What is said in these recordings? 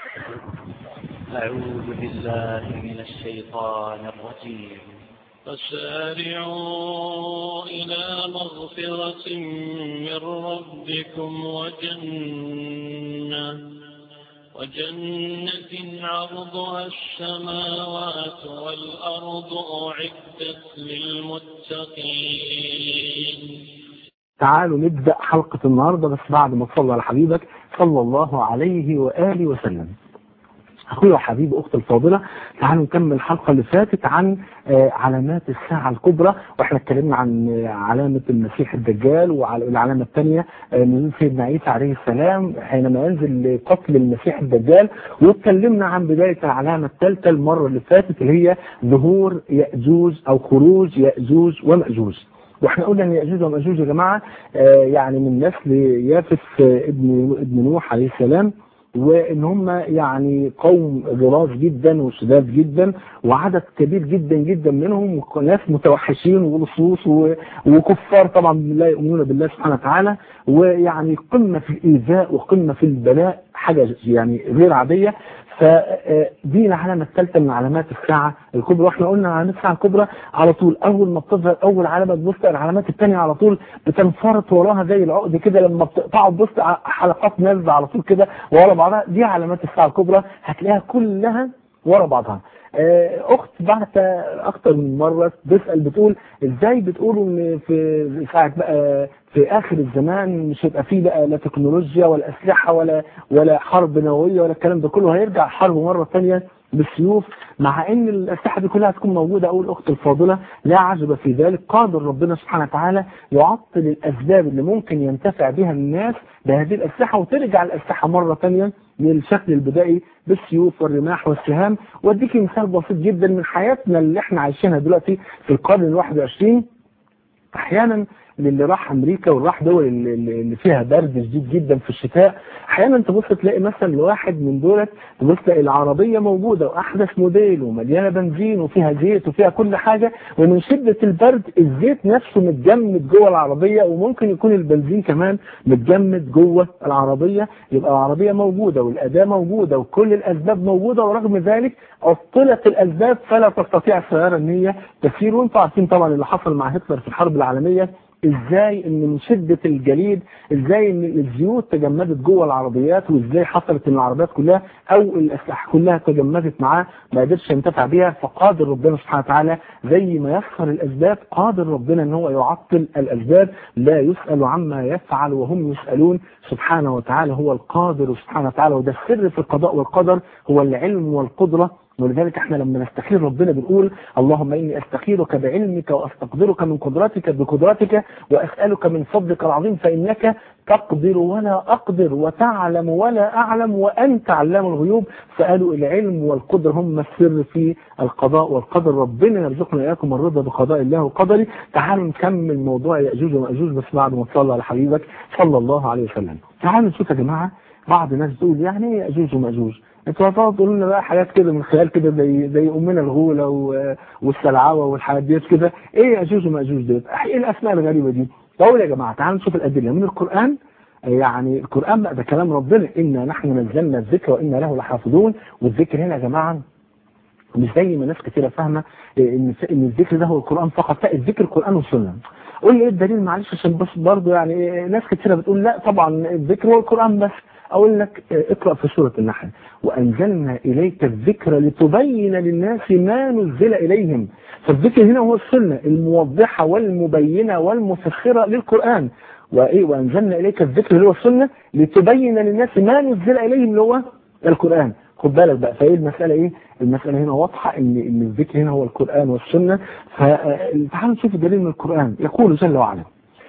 أعوذ بالله من الشيطان الرجيم فسارعوا إلى مغفرة من ربكم وجنة وجنة عرضها السماوات والأرض أعدت للمتقين تعالوا نبدأ حلقة النهاردة بس بعد ما تصلى على حبيبك صلى الله عليه وآله وسلم أخويا وحبيبي أختي الفاضلة تعالوا نكمل الحلقة اللي فاتت عن آه، علامات الساعة الكبرى وإحنا اتكلمنا عن آه، علامة المسيح الدجال والعلامة الثانية آه، نزول سيدنا عيسى عليه السلام حينما ينزل لقتل المسيح الدجال واتكلمنا عن بداية العلامة الثالثة المرة اللي فاتت اللي هي ظهور يأجوج أو خروج يأجوج ومأجوج واحنا قلنا ان ياجوج وماجوج يا جماعه آه، يعني من نسل يافث آه، ابن ابن نوح عليه السلام وان هم يعني قوم غراض جدا وشداد جدا وعدد كبير جدا جدا منهم ناس متوحشين ولصوص و- وكفار طبعا لا يؤمنون بالله سبحانه وتعالى ويعني قمه في الايذاء وقمه في البلاء حاجه يعني غير عاديه فدي العلامة الثالثة من علامات الساعة الكبرى واحنا قلنا علامات الساعة الكبرى على طول أول ما بتظهر أول علامة تبص العلامات الثانية على طول بتنفرط وراها زي العقد كده لما بتقطعوا تبص على حلقات نازلة على طول كده ورا بعضها دي علامات الساعة الكبرى هتلاقيها كلها ورا بعضها آه، اخت بعت اكتر من مره بتسال بتقول ازاي بتقولوا ان في ساعه بقى في اخر الزمان مش هيبقى فيه بقى لا تكنولوجيا ولا اسلحه ولا ولا حرب نوويه ولا الكلام ده كله هيرجع الحرب مره ثانيه بالسيوف مع ان الاسلحه دي كلها هتكون موجوده اقول الاخت الفاضله لا عجب في ذلك قادر ربنا سبحانه وتعالى يعطل الاسباب اللي ممكن ينتفع بها الناس بهذه الاسلحه وترجع الاسلحه مره ثانيه للشكل البدائي بالسيوف والرماح والسهام واديكي مثال بسيط جدا من حياتنا اللي احنا عايشينها دلوقتي في القرن ال 21 احيانا للي راح امريكا والراح دول اللي اللي فيها برد شديد جدا في الشتاء احيانا تبص تلاقي مثلا لواحد من دولت تبص تلاقي العربيه موجوده واحدث موديل ومليانه بنزين وفيها زيت وفيها كل حاجه ومن شده البرد الزيت نفسه متجمد جوه العربيه وممكن يكون البنزين كمان متجمد جوه العربيه يبقى العربيه موجوده والاداه موجوده وكل الاسباب موجوده ورغم ذلك عطلت الاسباب فلا تستطيع السياره ان هي تسير وانتم عارفين طبعا اللي حصل مع هتلر في الحرب العالميه ازاي ان من شدة الجليد ازاي ان الزيوت تجمدت جوه العربيات وازاي حصلت ان العربيات كلها او الاسلحه كلها تجمدت معاه ما قدرش ينتفع بيها فقادر ربنا سبحانه وتعالى زي ما يسخر الاسباب قادر ربنا ان هو يعطل الاسباب لا يسأل عما يفعل وهم يسألون سبحانه وتعالى هو القادر سبحانه وتعالى وده السر في القضاء والقدر هو العلم والقدرة ولذلك احنا لما نستخير ربنا بنقول اللهم اني استخيرك بعلمك واستقدرك من قدرتك بقدرتك واسالك من فضلك العظيم فانك تقدر ولا اقدر وتعلم ولا اعلم وانت علام الغيوب سالوا العلم والقدر هم السر في القضاء والقدر ربنا يرزقنا اياكم الرضا بقضاء الله وقدره تعالوا نكمل موضوع ياجوج وماجوج بس بعد ما تصلى على حبيبك صلى الله عليه وسلم تعالوا نشوف يا جماعه بعض الناس تقول يعني ايه ياجوج وماجوج انتوا هتقعدوا تقولوا لنا بقى حاجات كده من خيال كده زي زي امنا الغوله و- والسلعوه والحاجات ديت كده ايه ياجوج وماجوج ديت ايه الاسماء الغريبه دي بقول يا جماعه تعالوا نشوف الادله من القران يعني القران بقى ده كلام ربنا انا نحن نزلنا الذكر وانا له لحافظون والذكر هنا يا جماعه مش زي ما ناس كتيره فاهمه ان ان الذكر ده هو القران فقط لا الذكر القران والسنه قول لي ايه الدليل معلش عشان بس برضه يعني إيه، ناس كتيره بتقول لا طبعا الذكر هو القران بس اقول لك آه، اقرا في سوره النحل وانزلنا اليك الذكر لتبين للناس ما نزل اليهم فالذكر هنا هو السنه الموضحه والمبينه والمفسره للقران وايه وانزلنا اليك الذكر اللي هو السنه لتبين للناس ما نزل اليهم اللي هو القران خد بالك بقى فايه المساله ايه المساله هنا واضحه ان ان الذكر هنا هو القران والسنه فتعالوا نشوف الدليل من القران يقول جل وعلا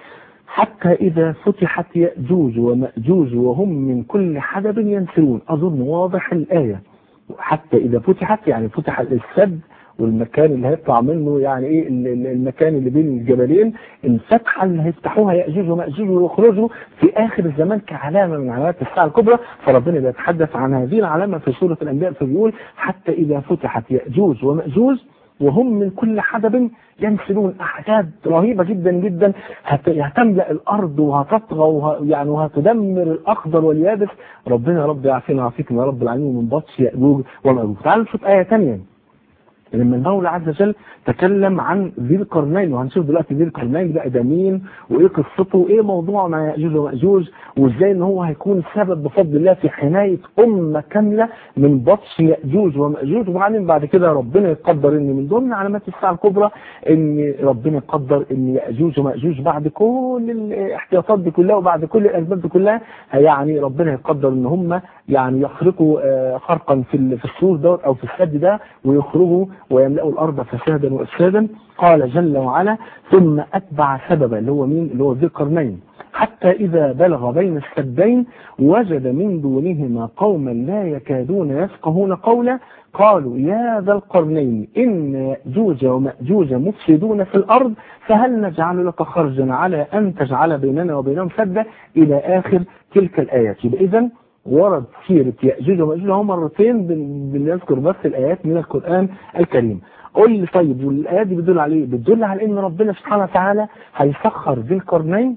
حتى إذا فتحت يأجوج ومأجوج وهم من كل حدب ينسلون أظن واضح الآية حتى إذا فتحت يعني فتح السد والمكان اللي هيطلع منه يعني ايه ال- ال- المكان اللي بين الجبلين الفتحه اللي هيفتحوها ياجوج وماجوج ويخرجوا في اخر الزمان كعلامه من علامات الساعه الكبرى فربنا بيتحدث عن هذه العلامه في سوره الانبياء فبيقول حتى اذا فتحت ياجوج وماجوج وهم من كل حدب ينسلون أحداث رهيبة جدا جدا هت- هتملأ الأرض وهتطغى وه... يعني وهتدمر الأخضر واليابس ربنا يا رب يعافينا ويعافيكم يا رب العالمين من بطش يأجوج ومأجوج تعالوا نشوف آية ثانية لما المولى عز وجل تكلم عن ذي القرنين وهنشوف دلوقتي ذي القرنين بقى ده مين وايه قصته وايه موضوع مع ياجوج وماجوج وازاي ان هو هيكون سبب بفضل الله في حمايه امه كامله من بطش ياجوج وماجوج وبعدين بعد كده ربنا يقدر ان من ضمن علامات الساعه الكبرى ان ربنا يقدر ان ياجوج وماجوج بعد كل الاحتياطات دي كلها وبعد كل الاسباب دي كلها يعني ربنا يقدر ان هم يعني يخرقوا آه، خرقا في ال- في السور دوت او في السد ده ويخرجوا ويملأوا الارض فسادا وافسادا قال جل وعلا ثم اتبع سببا اللي هو مين اللي هو ذي القرنين حتى إذا بلغ بين السدين وجد من دونهما قوما لا يكادون يفقهون قولا قالوا يا ذا القرنين إن يأجوج ومأجوج مفسدون في الأرض فهل نجعل لك خرجا على أن تجعل بيننا وبينهم سدا إلى آخر تلك الآيات يبقى إذن ورد سيرة يأجوج ومأجوج هو مرتين بن- بنذكر بس الآيات من القرآن الكريم قول لي طيب والآيات دي بتدل على إيه؟ بتدل على إن ربنا سبحانه وتعالى هيسخر ذي القرنين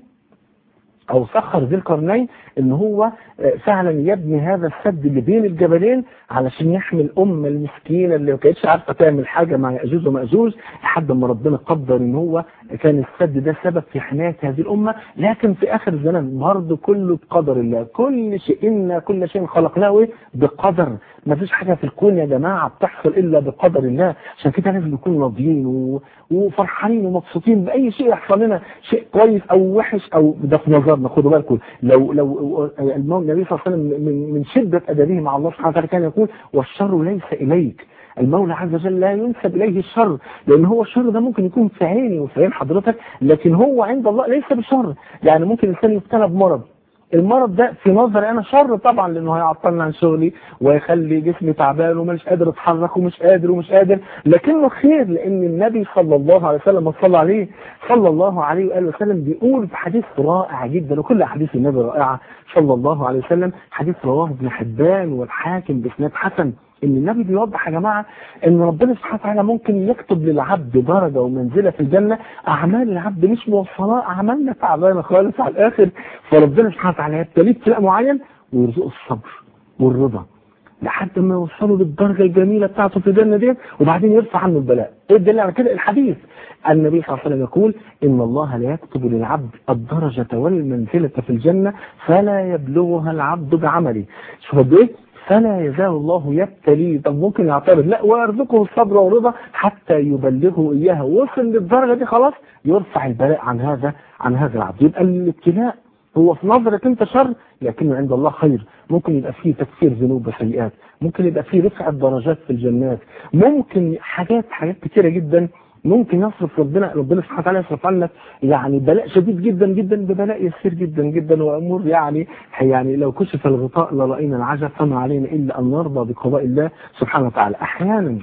او سخر ذي القرنين ان هو آه، فعلا يبني هذا السد اللي بين الجبلين علشان يحمي الامه المسكينه اللي ما كانتش عارفه تعمل حاجه مع ياجوج وماجوج لحد ما ربنا قدر ان هو كان السد ده سبب في حمايه هذه الامه لكن في اخر الزمان برضه كله بقدر الله كل شيء ان كل شيء خلقناه إيه؟ بقدر ما فيش حاجه في الكون يا جماعه بتحصل الا بقدر الله عشان كده لازم نكون راضيين و... وفرحانين ومبسوطين باي شيء يحصل لنا شيء كويس او وحش او ده في نظرنا خدوا بالكم لو لو المولى النبي صلى الله عليه وسلم من من شده ادبه مع الله سبحانه وتعالى كان يقول والشر ليس اليك المولى عز وجل لا ينسب اليه الشر لان هو الشر ده ممكن يكون في عيني وفي عين حضرتك لكن هو عند الله ليس بشر يعني ممكن الانسان يبتلى بمرض المرض ده في نظري انا شر طبعا لانه هيعطلني عن شغلي ويخلي جسمي تعبان ومش قادر اتحرك ومش قادر ومش قادر لكنه خير لان النبي صلى الله عليه وسلم صلى عليه صلى الله عليه واله وسلم بيقول في حديث رائع جدا وكل احاديث النبي رائعه صلى الله عليه وسلم حديث رواه ابن حبان والحاكم باسناد حسن ان النبي بيوضح يا جماعه ان ربنا سبحانه وتعالى ممكن يكتب للعبد درجه ومنزله في الجنه اعمال العبد مش موصلاه اعمالنا تعبانه خالص على الاخر فربنا سبحانه وتعالى يبتليه ابتلاء معين ويرزقه الصبر والرضا لحد ما يوصلوا للدرجه الجميله بتاعته في الجنه ديت وبعدين يرفع عنه البلاء ايه الدليل على كده الحديث النبي صلى الله عليه وسلم يقول ان الله لا يكتب للعبد الدرجه والمنزله في الجنه فلا يبلغها العبد بعمله شوف قد ايه فلا يزال الله يبتلي طب ممكن يعترض لا ويرزقه الصبر والرضا حتى يبلغه اياها وصل للدرجه دي خلاص يرفع البلاء عن هذا عن هذا العبد يبقى الابتلاء هو في نظرك انت شر لكنه عند الله خير ممكن يبقى فيه تكفير ذنوب وسيئات ممكن يبقى فيه رفعة درجات في الجنات ممكن حاجات حاجات كتيرة جدا ممكن يصرف ربنا ربنا سبحانه وتعالى يصرف عنك يعني بلاء شديد جدا جدا ببلاء يسير جدا جدا وامور يعني يعني لو كشف الغطاء لراينا العجب فما علينا الا ان نرضى بقضاء الله سبحانه وتعالى احيانا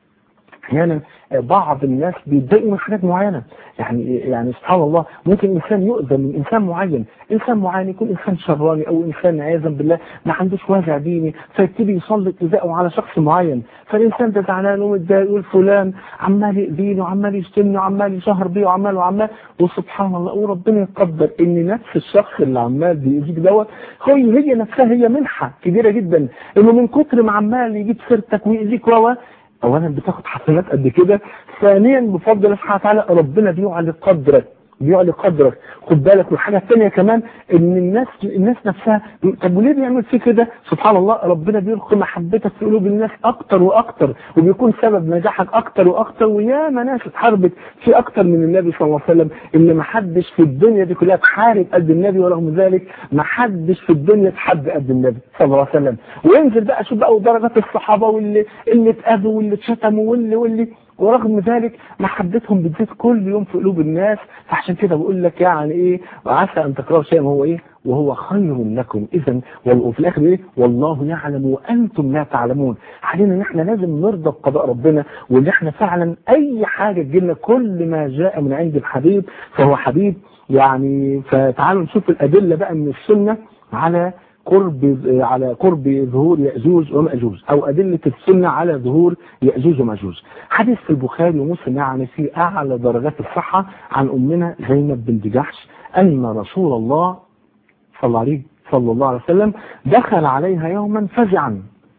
احيانا بعض الناس بيتضايقوا من حاجات معينه يعني يعني سبحان الله ممكن انسان يؤذى من انسان معين انسان معين يكون انسان شراني او انسان عياذا بالله ما عندوش وازع ديني فيبتدي يسلط ايذائه على شخص معين فالانسان ده زعلان ومتضايق يقول فلان عمال يأذيني وعمال يشتمني وعمال يشهر بيه وعمال وعمال وسبحان الله وربنا يقدر ان نفس الشخص اللي عمال بيأذيك دوت هو هي نفسها هي منحه كبيره جدا انه من كتر ما عمال يجيب سيرتك ويأذيك و اولا بتاخد حسنات قد كده ثانيا بفضل الله سبحانه وتعالى ربنا بيعلي قدرك بيعلي قدرك خد بالك والحاجه الثانيه كمان ان الناس الناس نفسها طب وليه بيعمل فيه كده سبحان الله ربنا بيلقي محبتك في قلوب الناس اكتر واكتر وبيكون سبب نجاحك اكتر واكتر وياما ناس اتحاربت في اكتر من النبي صلى الله عليه وسلم اللي ما حدش في الدنيا دي كلها تحارب قد النبي ورغم ذلك ما حدش في الدنيا تحب قد النبي صلى الله عليه وسلم وينزل بقى شوف بقى درجات الصحابه واللي اللي اتاذوا واللي اتشتموا واللي واللي ورغم ذلك محبتهم بتزيد كل يوم في قلوب الناس فعشان كده بقول لك يعني ايه وعسى ان تكرهوا شيئا وهو ايه وهو خير لكم اذا وفي الاخر ايه والله يعلم وانتم لا تعلمون علينا ان احنا لازم نرضى بقضاء ربنا وان احنا فعلا اي حاجه تجيلنا كل ما جاء من عند الحبيب فهو حبيب يعني فتعالوا نشوف الادله بقى من السنه على قرب على قرب ظهور يأجوج ومأجوج أو أدلة السنة على ظهور يأجوج ومأجوج حديث في البخاري ومسلم يعني في أعلى درجات الصحة عن أمنا زينب بنت جحش أن رسول الله صلى الله عليه صلى الله عليه وسلم دخل عليها يوما فزعا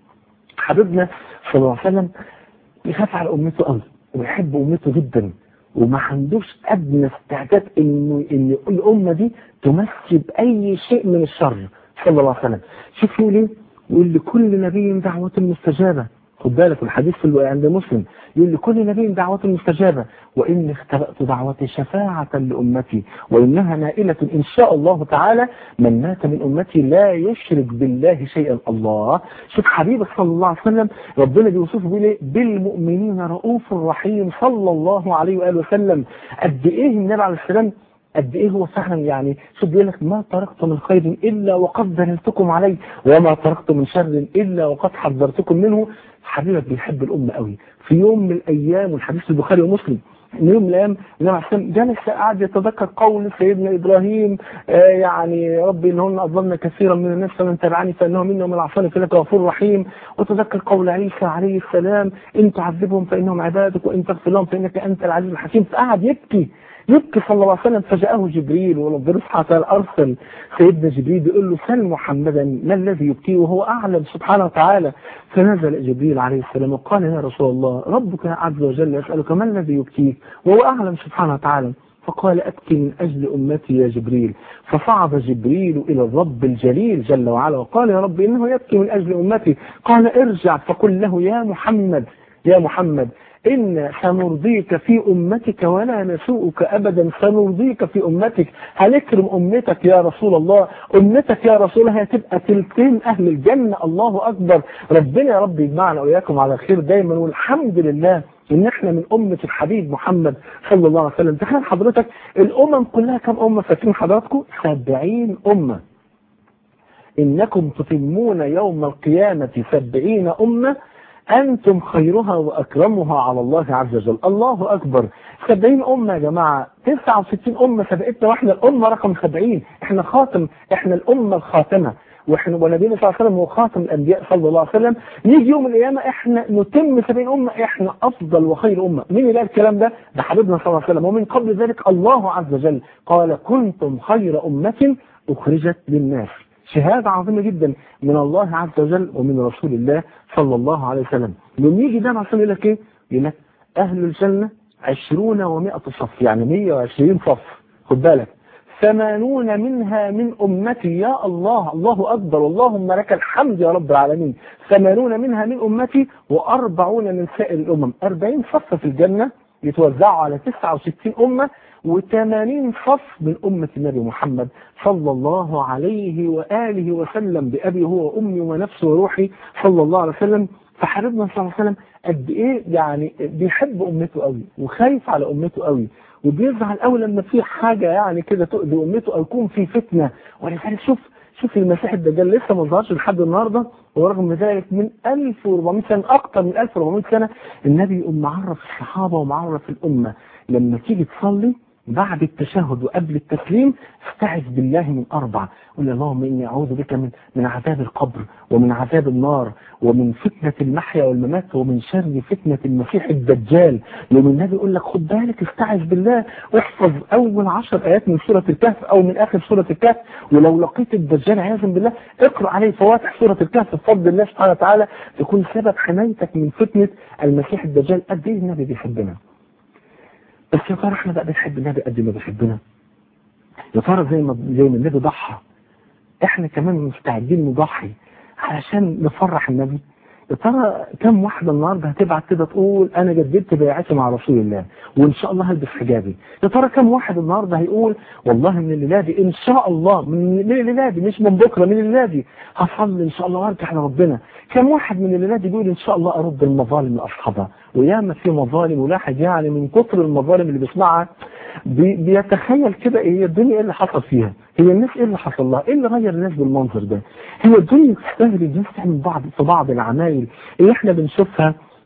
حبيبنا صلى الله عليه وسلم يخاف على أمته قوي ويحب أمته جدا وما عندوش أدنى استعداد إنه إن الأمة دي تمثل بأي شيء من الشر صلى الله عليه وسلم شوف يقول إيه؟ يقول لكل نبي دعوة مستجابة خد بالك الحديث في عند مسلم يقول لكل نبي دعوة مستجابة وإني اختبأت دعوتي شفاعة لأمتي وإنها نائلة إن شاء الله تعالى من مات من أمتي لا يشرك بالله شيئا الله شوف حبيبك صلى الله عليه وسلم ربنا بيوصفه بيقول ايه بالمؤمنين رؤوف رحيم صلى الله عليه وآله وسلم قد إيه النبي عليه السلام قد ايه هو فعلا يعني شوف بيقول لك ما تركت من خير الا وقد دللتكم عليه وما تركت من شر الا وقد حذرتكم منه حبيبك بيحب الامه قوي في يوم من الايام والحديث البخاري ومسلم ان يوم من الايام النبي عليه السلام جلس قاعد يتذكر قول سيدنا ابراهيم آه يعني ربي انهن اضلن كثيرا من الناس فمن تبعني فانه منهم من العصاني فلك غفور رحيم وتذكر قول عيسى عليه السلام ان تعذبهم فانهم عبادك وان تغفر لهم فانك انت العزيز الحكيم فقعد يبكي يبكي صلى الله عليه وسلم فجاءه جبريل وربنا سبحانه وتعالى ارسل سيدنا جبريل بيقول له سل محمدا ما الذي يبكيه وهو اعلم سبحانه وتعالى فنزل جبريل عليه السلام وقال يا رسول الله ربك عز وجل يسالك ما الذي يبكيك وهو اعلم سبحانه وتعالى فقال أبكي من أجل أمتي يا جبريل فصعد جبريل إلى الرب الجليل جل وعلا وقال يا رب إنه يبكي من أجل أمتي قال ارجع فقل له يا محمد يا محمد إن سنرضيك في أمتك ولا نسوءك أبدا سنرضيك في أمتك هنكرم أمتك يا رسول الله أمتك يا رسول الله هتبقى تلتين أهل الجنة الله أكبر ربنا يا رب يجمعنا وإياكم على خير دايما والحمد لله ان احنا من امة الحبيب محمد صلى الله عليه وسلم تخيل حضرتك الامم كلها كم امة فاكرين حضراتكم سبعين امة انكم تتمون يوم القيامة سبعين امة أنتم خيرها وأكرمها على الله عز وجل الله أكبر 70 أمة يا جماعة 69 أمة سبقتنا وإحنا الأمة رقم 70 إحنا خاتم إحنا الأمة الخاتمة واحنا ونبينا صلى الله عليه وسلم هو خاتم الانبياء صلى الله عليه وسلم نيجي يوم القيامه احنا نتم 70 امه احنا افضل وخير امه مين اللي قال الكلام ده ده حبيبنا صلى الله عليه وسلم ومن قبل ذلك الله عز وجل قال كنتم خير امه اخرجت للناس شهادة عظيمة جدا من الله عز وجل ومن رسول الله صلى الله عليه وسلم لما يجي ده عشان يقول لك ايه يقول لك اهل الجنة عشرون ومائة صف يعني 120 صف خد بالك ثمانون منها من أمتي يا الله الله أكبر اللهم لك الحمد يا رب العالمين ثمانون منها من أمتي وأربعون من سائر الأمم أربعين صف في الجنة يتوزعوا على 69 أمة و80 صف من أمة النبي محمد صلى الله عليه وآله وسلم بأبي هو وأمي ونفسي وروحي صلى الله عليه وسلم فحبيبنا صلى الله عليه وسلم قد إيه يعني بيحب أمته قوي وخايف على أمته قوي وبيزعل قوي لما في حاجة يعني كده تؤذي أمته أو يكون في فتنة ولذلك شوف شوف المسيح الدجال لسه ما ظهرش لحد النهارده ورغم ذلك من 1400 سنة أكثر من 1400 سنة النبي يقوم معرف الصحابة ومعرف الأمة لما تيجي تصلي بعد التشهد وقبل التسليم استعذ بالله من أربع قل اللهم إني أعوذ بك من من عذاب القبر ومن عذاب النار ومن فتنة المحيا والممات ومن شر فتنة المسيح الدجال يوم النبي يقول لك خد بالك استعذ بالله واحفظ أول عشر آيات من سورة الكهف أو من آخر سورة الكهف ولو لقيت الدجال عياذا بالله اقرأ عليه فواتح سورة الكهف بفضل الله سبحانه وتعالى تكون سبب حمايتك من فتنة المسيح الدجال قد إيه النبي بيحبنا بس يا ترى احنا بقى بنحب النبي قد ما بيحبنا يا ترى زي ما زي ما النبي ضحى احنا كمان مستعدين نضحي علشان نفرح النبي يا ترى كم واحدة النهاردة هتبعت كده تقول انا جددت بيعتي مع رسول الله وان شاء الله هلبس حجابي يا ترى كم واحد النهاردة هيقول والله من الليلة دي ان شاء الله من الليلة دي مش من بكرة من الليلة دي هصلي ان شاء الله وارجع لربنا كم واحد من الليلة دي بيقول ان شاء الله ارد المظالم لاصحابها وياما في مظالم ولاحد يعني من كتر المظالم اللي بيسمعها بي بيتخيل كده ايه الدنيا ايه اللي حصل فيها هي الناس ايه اللي حصل لها ايه اللي غير الناس بالمنظر ده هي الدنيا تستاهل الناس تعمل بعض في بعض العمايل اللي احنا بنشوفها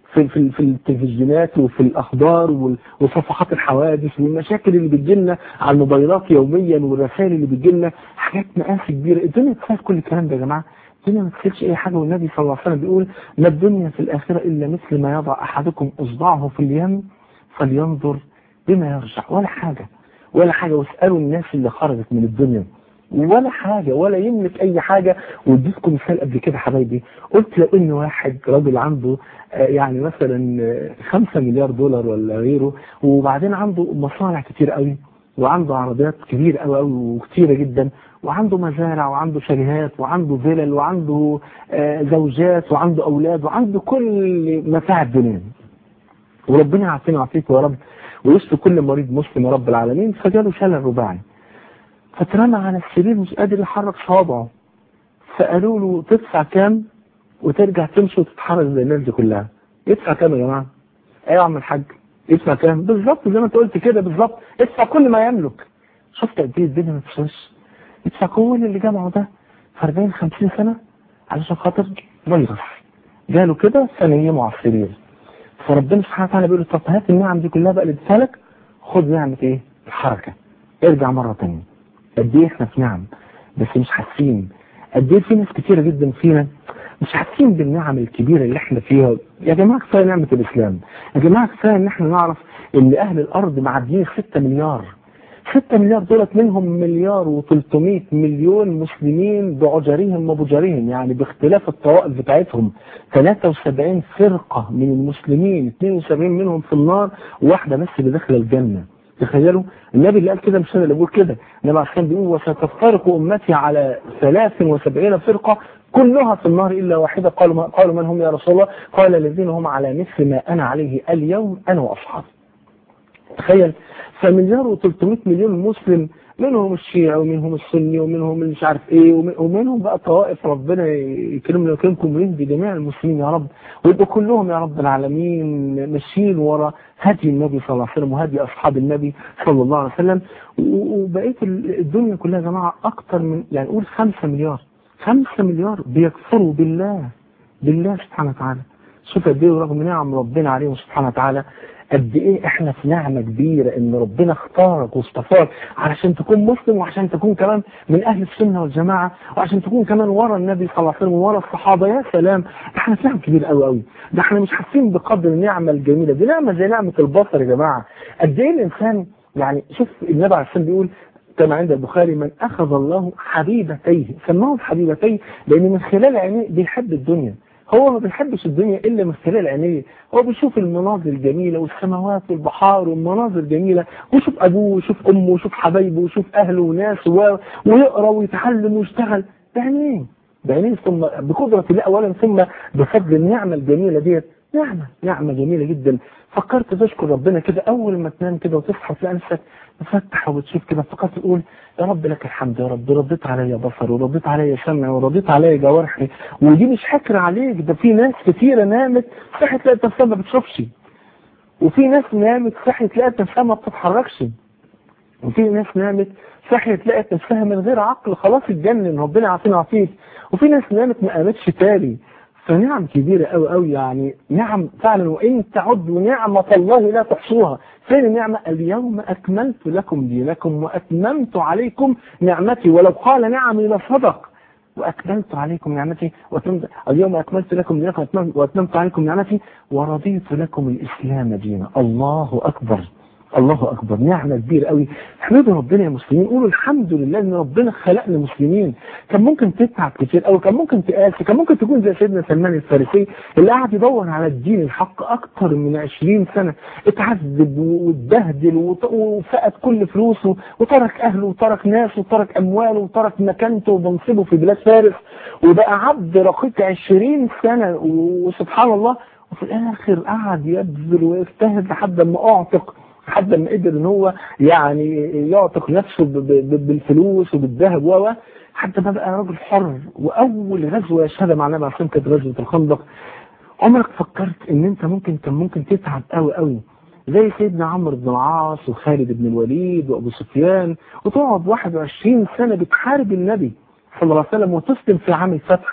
في في في التلفزيونات وفي الاخبار وال- وصفحات الحوادث والمشاكل اللي بتجيلنا على الموبايلات يوميا والرسائل اللي بتجيلنا حاجات مقاس كبيره الدنيا تخاف كل الكلام ده يا جماعه الدنيا ما تخافش اي حاجه والنبي صلى الله عليه وسلم بيقول ما الدنيا في الاخره الا مثل ما يضع احدكم اصبعه في اليم فلينظر بما يرجع ولا حاجه ولا حاجه واسالوا الناس اللي خرجت من الدنيا ولا حاجة ولا يملك أي حاجة واديتكم مثال قبل كده حبايبي قلت لو إن واحد راجل عنده آه، يعني مثلا آه، خمسة مليار دولار ولا غيره وبعدين عنده مصانع كتير قوي وعنده عربيات كبيرة قوي قوي وكتيرة جدا وعنده مزارع وعنده شاليهات وعنده فيلل وعنده آه، زوجات وعنده أولاد وعنده كل متاع الدنيا وربنا يعافينا ويعافيك يا رب ويشفي كل مريض مسلم يا رب العالمين فجاله شلل رباعي فترمى على السرير مش قادر يحرك صوابعه فقالوا له تدفع كام وترجع تمشي وتتحرك زي الناس دي كلها يدفع كام يا جماعه؟ ايوه يا عم الحاج يدفع كام؟ بالظبط زي ما انت قلت كده بالظبط ادفع كل ما يملك شفت قد ايه الدنيا ما تفرش يدفع كل اللي جمعه ده في 40 50 سنه علشان خاطر فيروس جاله كده فنيمه على السرير فربنا سبحانه وتعالى بيقول له طب هات النعم دي كلها بقى اللي اديتها لك خد نعمه ايه؟ الحركه ارجع مره ثانيه قد ايه احنا في نعم بس مش حاسين قد ايه في ناس كتيره جدا فينا مش حاسين بالنعم الكبيره اللي احنا فيها يا جماعه كفايه نعمه الاسلام يا جماعه كفايه ان احنا نعرف ان اهل الارض معديين 6 مليار 6 مليار دولت منهم مليار و300 مليون مسلمين بعجرهم وبجرهم يعني باختلاف الطوائف بتاعتهم 73 فرقة من المسلمين 72 منهم في النار وواحدة بس اللي داخله الجنة تخيلوا النبي اللي قال كده مش انا اللي بقول كده النبي عليه الصلاه بيقول وستفترق امتي على 73 فرقه كلها في النار الا واحده قالوا ما قالوا من هم يا رسول الله قال الذين هم على مثل ما انا عليه اليوم انا واصحابي تخيل فمليار و300 مليون مسلم منهم الشيعي ومنهم السني ومنهم مش عارف ايه ومن- ومنهم بقى طوائف ربنا يكرمنا ويكرمكم ويهدي جميع المسلمين يا رب ويبقوا كلهم يا رب العالمين ماشيين ورا هدي النبي صلى الله عليه وسلم وهدي اصحاب النبي صلى الله عليه وسلم و- وبقيه ال- الدنيا كلها يا جماعه اكتر من يعني قول 5 مليار 5 مليار بيكفروا بالله بالله سبحانه وتعالى شوف قد ايه رغم نعم ربنا عليهم سبحانه وتعالى قد ايه احنا في نعمة كبيرة ان ربنا اختارك واصطفاك علشان تكون مسلم وعشان تكون كمان من اهل السنة والجماعة وعشان تكون كمان ورا النبي صلى الله عليه وسلم وورا الصحابة يا سلام ده احنا في نعم كبير قوي قوي ده احنا مش حاسين بقدر النعمة الجميلة دي نعمة زي نعمة البصر يا جماعة قد ايه الانسان يعني شوف النبي عليه الصلاة بيقول كما عند البخاري من أخذ الله حبيبتيه سماهم حبيبتيه لأن من خلال عينيه بيحب الدنيا هو ما بيحبش الدنيا إلا من خلال عينيه هو بيشوف المناظر الجميلة والسماوات والبحار والمناظر الجميلة ويشوف أبوه ويشوف أمه ويشوف حبايبه ويشوف أهله وناسه و- ويقرأ ويتعلم ويشتغل بعينيه بعينيه ثم بقدرة الله أولا ثم بفضل النعمة الجميلة ديت نعمة نعمة جميلة جدا فكرت تشكر ربنا كده أول ما تنام كده وتصحى تلاقي نفسك مفتح وبتشوف كده فقط تقول يا رب لك الحمد يا رب رديت عليا بصر ورديت عليا سمع ورديت عليا جوارحي ودي مش حكر عليك ده في ناس كتيرة نامت صحت لقيت نفسها ما بتشوفش وفي ناس نامت صحت لقيت نفسها ما بتتحركش وفي ناس نامت صحيت لقت نفسها من غير عقل خلاص اتجنن ربنا يعافينا ويعافيك وفي ناس نامت ما قامتش تاني فنعم كبيرة قوي قوي يعني نعم فعلا وإن تعدوا نعمة الله لا تحصوها فين النعمة اليوم أكملت لكم دينكم وأتممت عليكم نعمتي ولو قال نعمي لصدق وأكملت عليكم نعمتي وأتممت اليوم أكملت لكم دينكم وأتممت, وأتممت عليكم نعمتي ورضيت لكم الإسلام دينا الله أكبر الله أكبر نعمة كبيرة قوي احمدوا ربنا يا مسلمين قولوا الحمد لله ان ربنا خلقنا مسلمين كان ممكن تتعب كتير قوي كان ممكن تقاسي كان ممكن تكون زي سيدنا سلمان الفارسي اللي قاعد يدور على الدين الحق اكتر من 20 سنة اتعذب واتبهدل وط- وفقد كل فلوسه وترك اهله وترك ناسه وترك امواله وترك مكانته ومنصبه في بلاد فارس وبقى عبد رقيق 20 سنة وسبحان الله وفي الاخر قعد يبذل ويجتهد لحد ما اعتق لحد ما قدر ان هو يعني يعتق نفسه ب- ب- بالفلوس وبالذهب و حتى ما بقى راجل حر واول غزوه يشهدها مع النبي عليه الصلاه والسلام كانت غزوه الخندق عمرك فكرت ان انت ممكن كان ممكن تتعب قوي قوي زي سيدنا عمرو بن العاص وخالد بن الوليد وابو سفيان وتقعد 21 سنه بتحارب النبي صلى الله عليه وسلم وتسلم في عام الفتح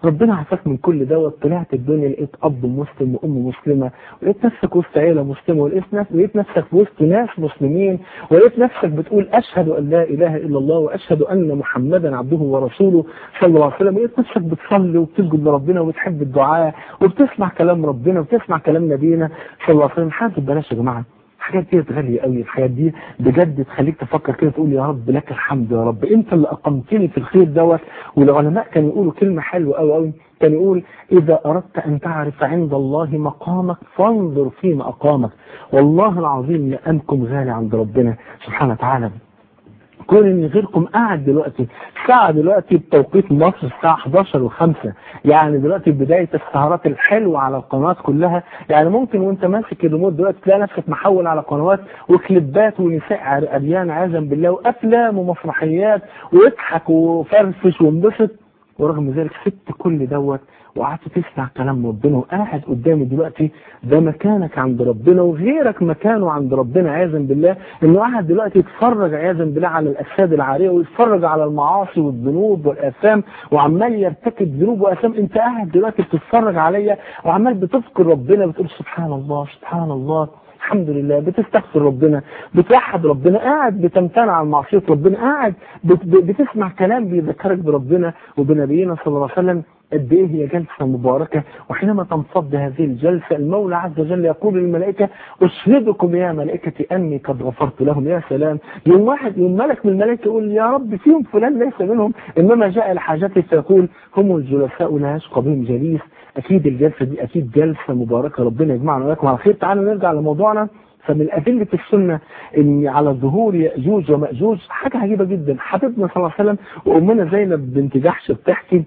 ربنا عافاك من كل دوت طلعت الدنيا لقيت اب مسلم وام مسلمه ولقيت نفسك وسط عيله مسلمه ولقيت نفسك لقيت نفسك في وسط ناس مسلمين ولقيت نفسك بتقول اشهد ان لا اله الا الله واشهد ان محمدا عبده ورسوله صلى الله عليه وسلم لقيت نفسك بتصلي وبتسجد لربنا وبتحب الدعاء وبتسمع كلام ربنا وبتسمع كلام نبينا صلى الله عليه وسلم حاجه ببلاش يا جماعه الحاجات دي غالية قوي الحاجات دي بجد تخليك تفكر كده تقول يا رب لك الحمد يا رب انت اللي اقمتني في الخير دوت والعلماء كانوا يقولوا كلمة حلوة قوي قوي كان يقول اذا اردت ان تعرف عند الله مقامك فانظر فيما اقامك والله العظيم مقامكم غالي عند ربنا سبحانه وتعالى كون ان غيركم قاعد دلوقتي الساعة دلوقتي بتوقيت مصر الساعة 11 و5 يعني دلوقتي بداية السهرات الحلوة على القنوات كلها يعني ممكن وانت ماسك الريموت دلوقتي تلاقي نفسك محول على قنوات وكليبات ونساء عريان عياذا بالله وافلام ومسرحيات واضحك وفرفش وانبسط ورغم ذلك سبت كل دوت وقعدت تسمع كلام ربنا وقاعد قدامي دلوقتي ده مكانك عند ربنا وغيرك مكانه عند ربنا عياذا بالله انه قاعد دلوقتي يتفرج عياذا بالله على الاجساد العاريه ويتفرج على المعاصي والذنوب والاثام وعمال يرتكب ذنوب واثام انت قاعد دلوقتي بتتفرج عليا وعمال بتذكر ربنا بتقول سبحان الله سبحان الله الحمد لله بتستغفر ربنا بتوحد ربنا قاعد بتمتنع عن معصية ربنا قاعد بتسمع كلام بيذكرك بربنا وبنبينا صلى الله عليه وسلم قد ايه هي جلسة مباركة وحينما تنفض هذه الجلسة المولى عز وجل يقول للملائكة اشهدكم يا ملائكتي اني قد غفرت لهم يا سلام يوم واحد يوم ملك من الملائكة يقول يا رب فيهم فلان ليس منهم انما جاء لحاجته فيقول هم الجلساء لا يشقى بهم جليس اكيد الجلسة دي اكيد جلسة مباركة ربنا يجمعنا وياكم على خير تعالوا نرجع لموضوعنا فمن أدلة السنة ان على ظهور يأجوج ومأجوج حاجة عجيبة جدا حبيبنا صلى الله عليه وسلم وأمنا زينب بنت جحش بتحكي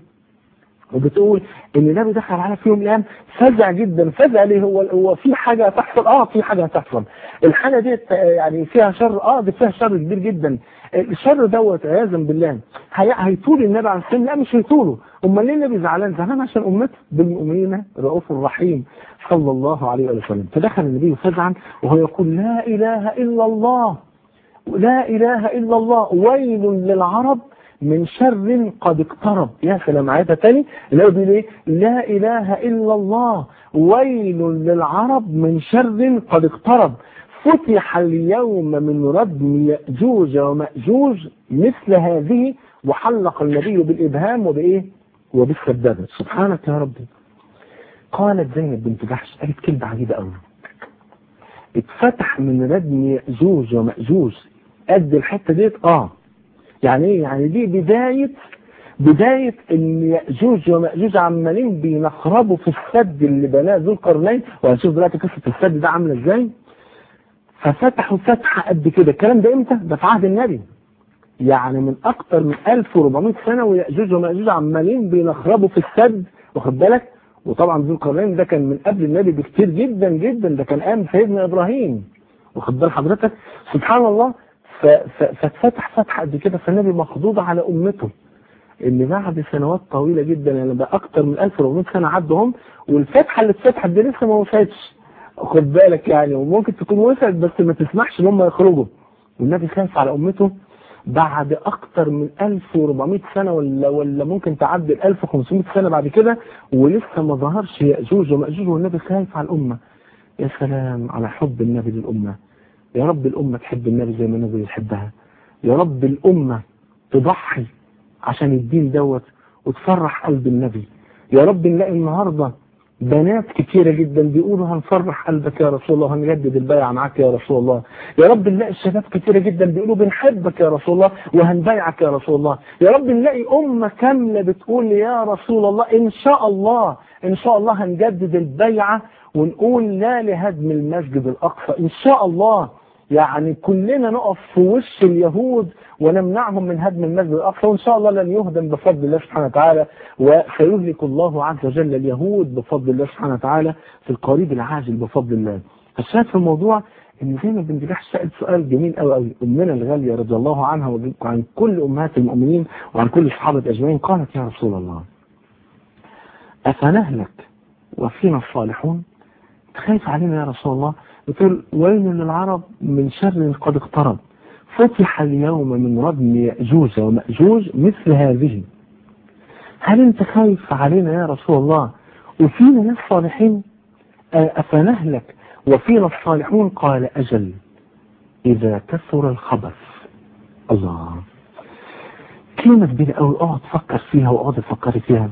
وبتقول ان النبي دخل على في يوم من الايام فزع جدا فزع ليه هو هو في حاجه هتحصل اه في حاجه هتحصل الحاجه دي يعني فيها شر اه دي فيها شر كبير جدا الشر دوت عياذا بالله هي... هيطول النبي عليه السلام لا مش هيطوله امال ليه النبي زعلان زعلان عشان امته بالمؤمنين رؤوف رحيم صلى الله عليه وسلم فدخل النبي فزعا وهو يقول لا اله الا الله لا اله الا الله ويل للعرب من شر قد اقترب يا سلام عايزة تاني اللي هو بيقول ايه لا اله الا الله ويل للعرب من شر قد اقترب فتح اليوم من ردم يأجوج ومأجوج مثل هذه وحلق النبي بالإبهام وبإيه وبالسبابة سبحانك يا ربي قالت زينب بنت جحش قالت كلمة عجيبة قوي اتفتح من ردم يأجوج ومأجوج قد الحتة ديت اه يعني ايه يعني دي بداية بداية ان يأجوج ومأجوج عمالين بينخربوا في السد اللي بناه ذو القرنين وهنشوف دلوقتي قصة السد ده عاملة ازاي ففتحوا فتحة قد كده الكلام ده امتى ده في عهد النبي يعني من اكتر من 1400 سنة ويأجوج ومأجوج عمالين بينخربوا في السد واخد بالك وطبعا ذو القرنين ده كان من قبل النبي بكتير جدا جدا ده كان قام سيدنا ابراهيم واخد بال حضرتك سبحان الله فاتفتح فتحة قد كده فالنبي مخضوض على امته ان بعد سنوات طويلة جدا يعني بقى اكتر من 1400 سنة عدهم والفتحة اللي اتفتحت دي لسه ما وصلتش خد بالك يعني وممكن تكون وصلت بس ما تسمحش ان هم يخرجوا والنبي خاف على امته بعد اكتر من 1400 سنة ولا ولا ممكن تعدي ال 1500 سنة بعد كده ولسه ما ظهرش يأجوج ومأجوج والنبي خايف على الامة يا سلام على حب النبي للامه يا رب الأمة تحب النبي زي ما النبي يحبها يا رب الأمة تضحي عشان الدين دوت وتفرح قلب النبي يا رب نلاقي النهاردة بنات كتيرة جدا بيقولوا هنفرح قلبك يا رسول الله وهنجدد البيعة معاك يا رسول الله يا رب نلاقي الشباب كتيرة جدا بيقولوا بنحبك يا رسول الله وهنبيعك يا رسول الله يا رب نلاقي أمة كاملة بتقول يا رسول الله إن شاء الله إن شاء الله هنجدد البيعة ونقول لا لهدم المسجد الأقصى إن شاء الله يعني كلنا نقف في وش اليهود ونمنعهم من هدم المسجد الأقصى وإن شاء الله لن يهدم بفضل الله سبحانه وتعالى وسيهلك الله عز وجل اليهود بفضل الله سبحانه وتعالى في القريب العاجل بفضل الله الشاهد في الموضوع ان زينب بنت جحش سألت سؤال جميل قوي قوي امنا الغاليه رضي الله عنها وعن كل امهات المؤمنين وعن كل الصحابه اجمعين قالت يا رسول الله افنهلك وفينا الصالحون خايف علينا يا رسول الله بتقول ويل للعرب من شر قد اقترب فتح اليوم من ردم يأجوج ومأجوج مثل هذه هل انت خايف علينا يا رسول الله وفينا ناس صالحين أفنهلك وفينا الصالحون قال أجل إذا كثر الخبث الله كلمة كبيرة قوي اقعد فكر فيها واقعد تفكري فيها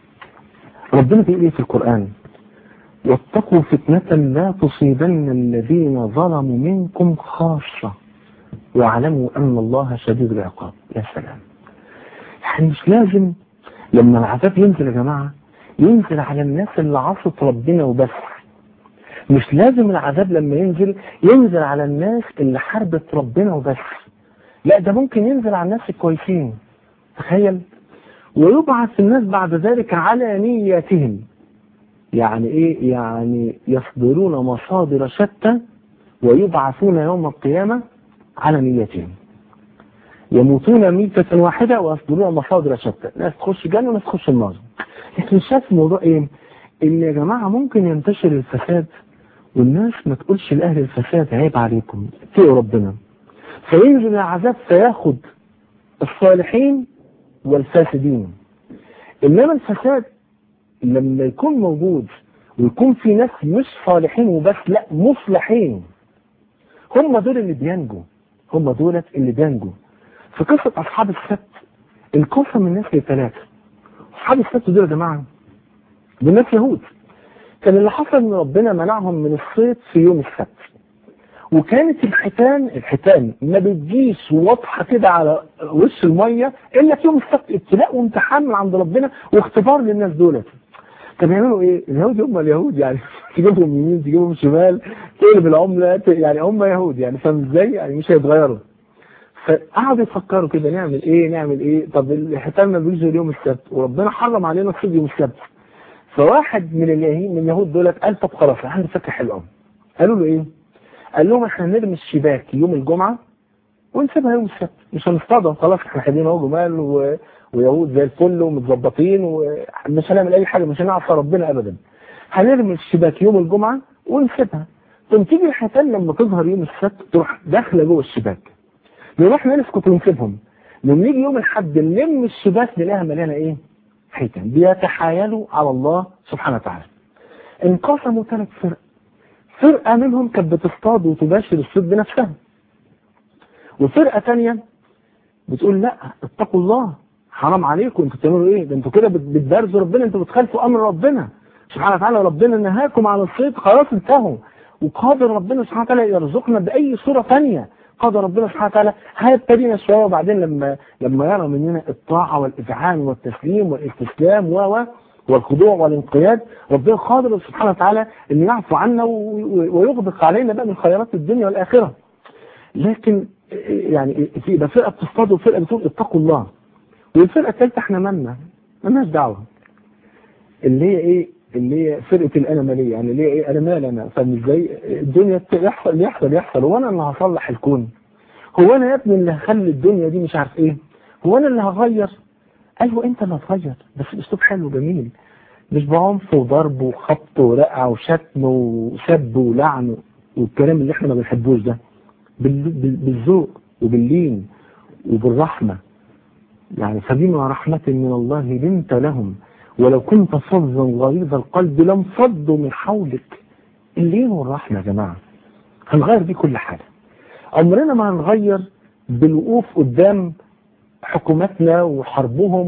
ربنا بيقول ايه في القرآن واتقوا فتنة لا تصيبن الذين ظلموا منكم خاصة واعلموا أن الله شديد العقاب يا سلام يعني مش لازم لما العذاب ينزل يا جماعة ينزل على الناس اللي عصت ربنا وبس مش لازم العذاب لما ينزل ينزل على الناس اللي حاربت ربنا وبس لا ده ممكن ينزل على الناس الكويسين تخيل ويبعث الناس بعد ذلك على نياتهم يعني ايه يعني يصدرون مصادر شتى ويبعثون يوم القيامة على نيتهم يموتون ميتة واحدة ويصدرون مصادر شتى ناس تخش جنة وناس تخش النار لكن شاف الموضوع ايه ان يا جماعة ممكن ينتشر الفساد والناس ما تقولش لأهل الفساد عيب عليكم اتقوا ربنا فينزل العذاب فياخد الصالحين والفاسدين انما الفساد لما يكون موجود ويكون في ناس مش صالحين وبس لا مصلحين هم دول اللي بينجوا هم دولت اللي بينجوا في قصة أصحاب السبت انقسم الناس لثلاثة أصحاب السبت دول يا جماعة دول ناس يهود كان اللي حصل ان ربنا منعهم من الصيد في يوم السبت وكانت الحيتان الحيتان ما بتجيش واضحه كده على وش الميه الا في يوم السبت ابتلاء وامتحان من عند ربنا واختبار للناس دولت كانوا يعملوا ايه؟ اليهود هم اليهود يعني تجيبهم يمين تجيبهم شمال تقلب العمله يعني هم يهود يعني فاهم ازاي؟ يعني مش هيتغيروا فقعدوا يفكروا كده نعمل ايه نعمل ايه طب الحيتان ما بيجوا يوم السبت وربنا حرم علينا الصيد يوم السبت فواحد من اليهود من اليهود دولت قال طب خلاص عندي فكره حلوه قوي قالوا له ايه؟ قال لهم احنا نرمي الشباك يوم الجمعه ونسيبها يوم السبت مش هنصطادم خلاص احنا خارجين اهو جمال و... ويهود زي الفل ومتظبطين ومش هنعمل اي حاجه مش هنعصى ربنا ابدا هنرمي الشباك يوم الجمعه ونسيبها ثم تيجي الحيتان لما تظهر يوم السبت تروح داخله جوه الشباك نروح نسكت ونسيبهم لما يجي يوم الحد نلم الشباك نلاقيها مليانه ايه؟ حيتان بيتحايلوا على الله سبحانه وتعالى انقسموا ثلاث فرق فرقة منهم كانت بتصطاد وتباشر الصيد بنفسها وفرقة ثانية بتقول لا اتقوا الله حرام عليكم انتوا بتعملوا ايه ده انتوا كده بتبرزوا ربنا انتوا بتخالفوا امر ربنا سبحانه وتعالى ربنا نهاكم عن الصيد خلاص انتهوا وقادر ربنا سبحانه وتعالى يرزقنا باي صورة ثانية قادر ربنا سبحانه وتعالى هيبتدينا شوية وبعدين لما لما يرى مننا الطاعة والإذعان والتسليم والاستسلام و والخضوع والانقياد ربنا قادر سبحانه وتعالى ان يعفو عنا ويغدق علينا بقى من خيرات الدنيا والآخرة لكن يعني في يبقى فرقة بتصطاد وفرقة بتقول اتقوا الله والفرقة الثالثة احنا مالنا مالناش دعوة اللي هي ايه اللي هي فرقة الأنا مالية يعني اللي هي ايه أنا مال أنا فاهم ازاي الدنيا يحصل يحصل يحصل هو أنا اللي هصلح الكون هو أنا يا ابني اللي هخلي الدنيا دي مش عارف ايه هو أنا اللي هغير أيوة أنت اللي هتغير بس بأسلوب حلو جميل مش بعنف وضرب وخبط ورقع وشتم وسب ولعن والكلام اللي احنا ما بنحبوش ده بالذوق وباللين وبالرحمة يعني فبما رحمة من الله لنت لهم ولو كنت فظا غليظ القلب لم فضوا من حولك اللين والرحمة يا جماعة هنغير دي كل حاجة عمرنا ما هنغير بالوقوف قدام حكوماتنا وحربهم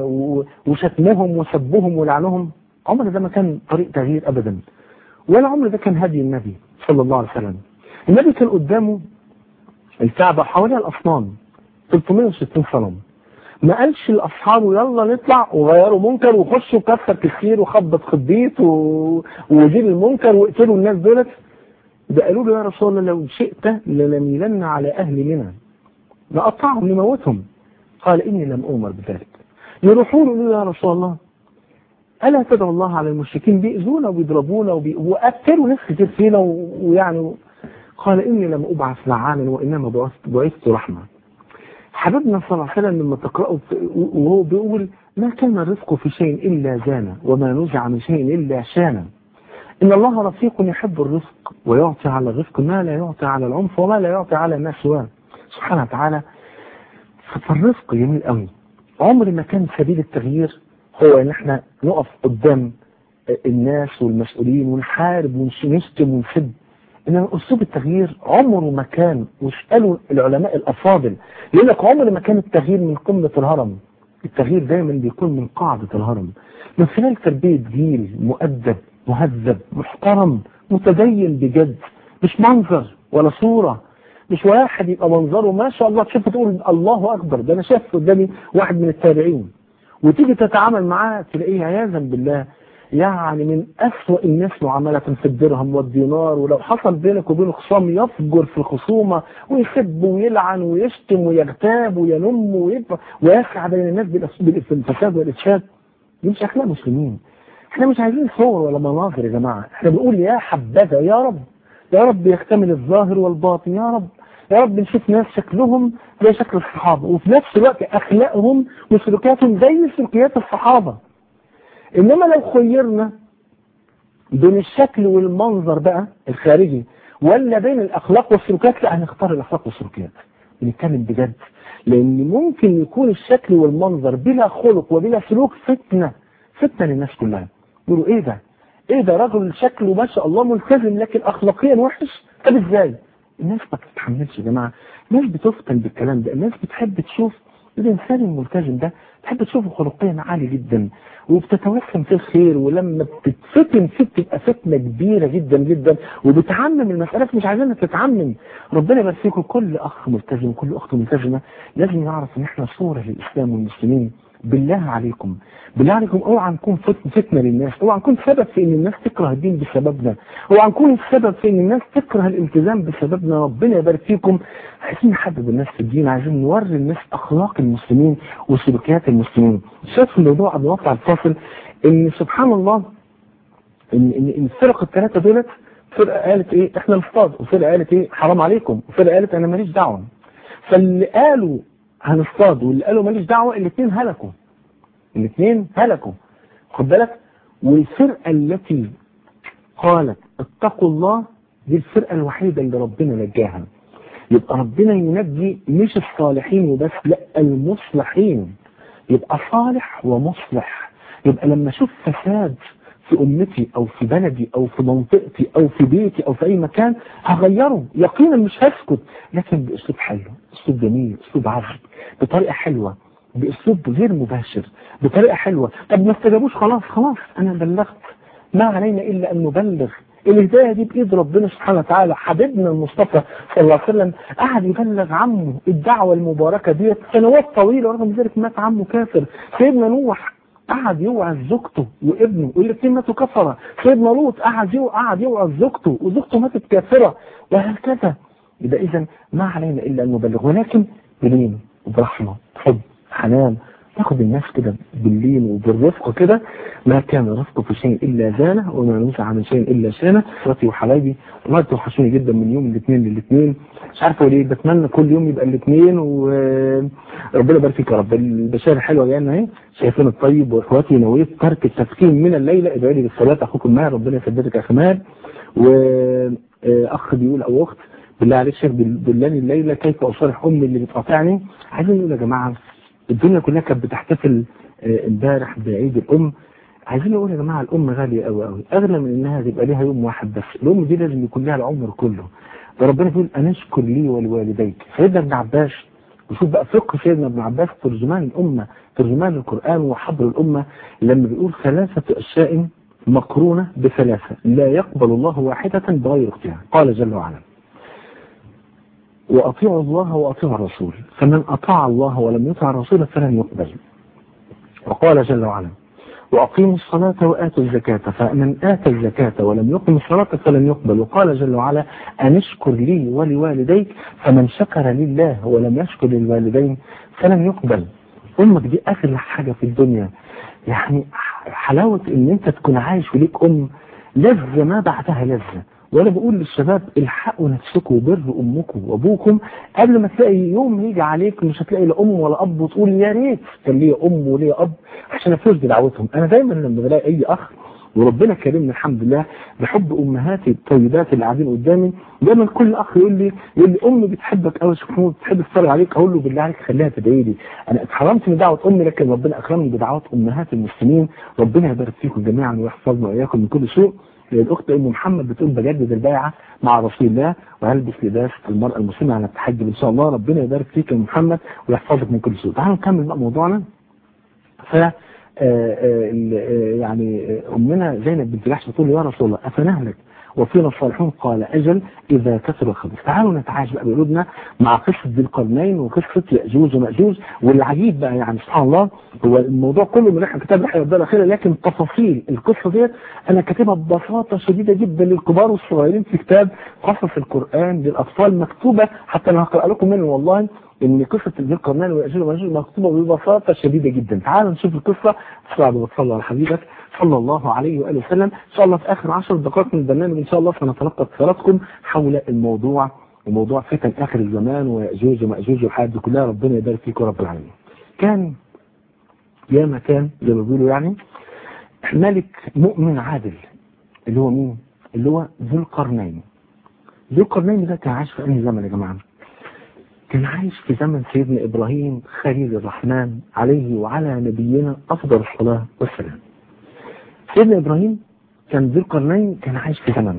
وشتمهم وسبهم ولعنهم عمر ده ما كان طريق تغيير ابدا ولا عمر ده كان هدي النبي صلى الله عليه وسلم النبي كان قدامه الكعبة حواليها الأصنام 360 صنم ما قالش لأصحابه يلا نطلع وغيروا منكر وخشوا كسر كثير وخبط خبيط و... وزيل المنكر واقتلوا الناس دولت ده قالوا له يا رسول الله لو شئت لنميلن على أهل منى نقطعهم نموتهم قال إني لم أؤمر بذلك يروحون يقولوا يا رسول الله ألا تدعو الله على المشركين بيأذونا وبيضربونا وبي... وقتلوا ناس كتير فينا ويعني قال إني لم أبعث لعانا وإنما بعثت, بعثت رحمة حبيبنا صلى الله عليه وسلم لما تقرأه وهو بيقول ما كان الرزق في شيء إلا زانا وما نزع من شيء إلا شانا إن الله رفيق يحب الرزق ويعطي على الرزق ما لا يعطي على العنف وما لا يعطي على ما سواه سبحانه وتعالى فالرزق جميل قوي عمر ما كان سبيل التغيير هو ان احنا نقف قدام الناس والمسؤولين ونحارب ونشتم ونسب ان اسلوب التغيير عمره ما كان واسالوا العلماء الافاضل يقول لك عمر ما كان التغيير من قمه الهرم التغيير دايما بيكون من قاعده الهرم من خلال تربيه جيل مؤدب مهذب محترم متدين بجد مش منظر ولا صوره مش واحد يبقى منظره ما شاء الله تشوف تقول الله اكبر ده انا شايف قدامي واحد من التابعين وتيجي تتعامل معاه تلاقيه عياذا بالله يعني من أسوأ الناس معاملة في الدرهم والدينار ولو حصل بينك وبينه خصام يفجر في الخصومة ويسب ويلعن ويشتم ويغتاب وينم ويبقى ويسعى بين الناس بالفساد والإفساد دي مش أخلاق مسلمين احنا مش عايزين صور ولا مناظر يا جماعة احنا بنقول يا حبذا يا رب يا رب يكتمل الظاهر والباطن يا رب يا رب نشوف ناس شكلهم زي شكل الصحابة وفي نفس الوقت أخلاقهم وسلوكياتهم زي سلوكيات الصحابة إنما لو خيرنا بين الشكل والمنظر بقى الخارجي ولا بين الأخلاق والسلوكيات لا هنختار الأخلاق والسلوكيات بنتكلم بجد لأن ممكن يكون الشكل والمنظر بلا خلق وبلا سلوك فتنة فتنة للناس كلها يقولوا إيه ده إيه ده رجل شكله ما شاء الله ملتزم لكن أخلاقيا وحش طب إزاي الناس ما بتتحملش يا جماعة الناس بتفتن بالكلام ده الناس بتحب تشوف الإنسان الملتزم ده تحب تشوفه خلقيا عالي جدا وبتتوسم في الخير ولما بتتفتن فيه بتبقى فتنة كبيرة جدا جدا وبتعمم المسألة مش عايزينها تتعمم ربنا يبارك فيكم كل أخ ملتزم كل أخت ملتزمة لازم يعرف إن إحنا صورة للإسلام والمسلمين بالله عليكم بالله عليكم اوعى نكون فتنة للناس اوعى نكون سبب في ان الناس تكره الدين بسببنا اوعى نكون السبب في ان الناس تكره الالتزام بسببنا ربنا يبارك فيكم عايزين نحبب الناس في الدين عايزين نوري الناس اخلاق المسلمين وسلوكيات المسلمين شايف في الموضوع قبل ما اطلع الفاصل ان سبحان الله ان ان, إن الفرق الثلاثه دولت فرقه قالت ايه احنا نصطاد وفرقه قالت ايه حرام عليكم وفرقه قالت انا ماليش دعوه فاللي قالوا هنصطاد واللي قالوا ماليش دعوه الاثنين هلكوا الاثنين هلكوا خد بالك والفرقه التي قالت اتقوا الله دي الفرقه الوحيده اللي ربنا نجاها يبقى ربنا ينجي مش الصالحين وبس لا المصلحين يبقى صالح ومصلح يبقى لما اشوف فساد في امتي او في بلدي او في منطقتي او في بيتي او في اي مكان هغيره يقينا مش هسكت لكن باسلوب حلو اسلوب جميل اسلوب عذب بطريقه حلوه باسلوب غير مباشر بطريقه حلوه طب ما استجابوش خلاص خلاص انا بلغت ما علينا الا ان نبلغ الهدايه دي بايد ربنا سبحانه وتعالى حبيبنا المصطفى صلى الله عليه وسلم قعد يبلغ عمه الدعوه المباركه ديت سنوات طويله ورغم ذلك مات عمه كافر سيدنا نوح قعد يوعظ زوجته وابنه والاثنين ماتوا كفره سيدنا لوط قعد قعد يوعظ زوجته وزوجته ماتت كافره وهكذا يبقى اذا ما علينا الا ان نبلغ ولكن بلين وبرحمه حب حنان تاخد الناس كده باللين وبالرفق كده ما كان رفقه في شيء الا زانه وما نزع من شيء الا شانه اخواتي وحبايبي والله توحشوني جدا من يوم الاثنين للاثنين مش عارفه ليه بتمنى كل يوم يبقى الاثنين وربنا يبارك فيك يا رب البشائر الحلوه جايه اهي شايفين الطيب واخواتي نويت ترك التدخين من الليله ادعوا لي بالصلاه اخوكم ماهر ربنا يثبتك يا اخي ماهر واخ بيقول او اخت بالله عليك شيخ دلاني الليله كيف اصالح امي اللي بتقاطعني عايزين نقول يا جماعه الدنيا كلها كانت بتحتفل امبارح بعيد الام عايزين نقول يا جماعه الام غاليه قوي قوي اغلى من انها تبقى ليها يوم واحد بس الام دي لازم يكون لها العمر كله ده ربنا يقول انا اشكر لي ولوالديك سيدنا ابن عباس وشوف بقى فقه سيدنا ابن عباس ترجمان الامه ترجمان القران وحبر الامه لما بيقول ثلاثه اشياء مقرونه بثلاثه لا يقبل الله واحده بغير اختها قال جل وعلا وأطيعوا الله وأطيعوا الرسول فمن أطاع الله ولم يطع الرسول فلن يقبل وقال جل وعلا وأقيموا الصلاة وآتوا الزكاة فمن آتى الزكاة ولم يقم الصلاة فلن يقبل وقال جل وعلا أن اشكر لي ولوالديك فمن شكر لله ولم يشكر للوالدين فلن يقبل أمك دي أغلى حاجة في الدنيا يعني حلاوة إن أنت تكون عايش وليك أم لذة ما بعدها لذة وانا بقول للشباب الحقوا نفسكم وبروا امكم وابوكم قبل ما تلاقي يوم يجي عليك مش هتلاقي لا ام ولا اب وتقول يا ريت كان ليا ام وليا اب عشان افوز بدعوتهم انا دايما لما بلاقي اي اخ وربنا كرمنا الحمد لله بحب امهاتي الطيبات اللي قاعدين قدامي دايما كل اخ يقول لي يقول لي امي بتحبك قوي شوف بتحب تتفرج عليك اقول له بالله عليك خليها تدعي لي انا اتحرمت من دعوه امي لكن ربنا اكرمني بدعوات امهات المسلمين ربنا يبارك فيكم جميعا ويحفظنا واياكم من كل سوء الاخت ام محمد بتقول بجدد البيعه مع رسول الله وهلبس لباس المراه المسلمه على التحجب ان شاء الله ربنا يبارك فيك يا محمد ويحفظك من كل سوء تعالوا نكمل بقى موضوعنا ف يعني امنا زينب بنت جحش بتقول يا رسول الله افنهلك وفينا الصالحون قال اجل اذا كثر الخبث تعالوا نتعايش بقى بقلوبنا مع قصه ذي القرنين وقصه ياجوج وماجوج والعجيب بقى يعني سبحان الله هو الموضوع كله من رحله كتاب رحله الدار الاخيره لكن تفاصيل القصه ديت انا كاتبها ببساطه شديده جدا للكبار والصغيرين في كتاب قصص القران للاطفال مكتوبه حتى انا هقرا لكم منه والله ان قصه ذي القرنين وياجوج وماجوج مكتوبه ببساطه شديده جدا تعالوا نشوف القصه بعد ما تصلي على حبيبك صلى الله عليه وآله وسلم إن شاء الله في آخر عشر دقائق من البرنامج إن شاء الله سنتلقى اتصالاتكم حول الموضوع وموضوع فتن آخر الزمان ويأجوج ومأجوج والحياة دي كلها ربنا يبارك فيكم رب العالمين كان يا ما كان زي ما بيقولوا يعني ملك مؤمن عادل اللي هو مين؟ اللي هو ذو القرنين ذو القرنين ده كان عايش في أي زمن يا جماعة؟ كان عايش في زمن سيدنا إبراهيم خليل الرحمن عليه وعلى نبينا أفضل الصلاة والسلام سيدنا إبراهيم كان ذو القرنين كان عايش في زمنه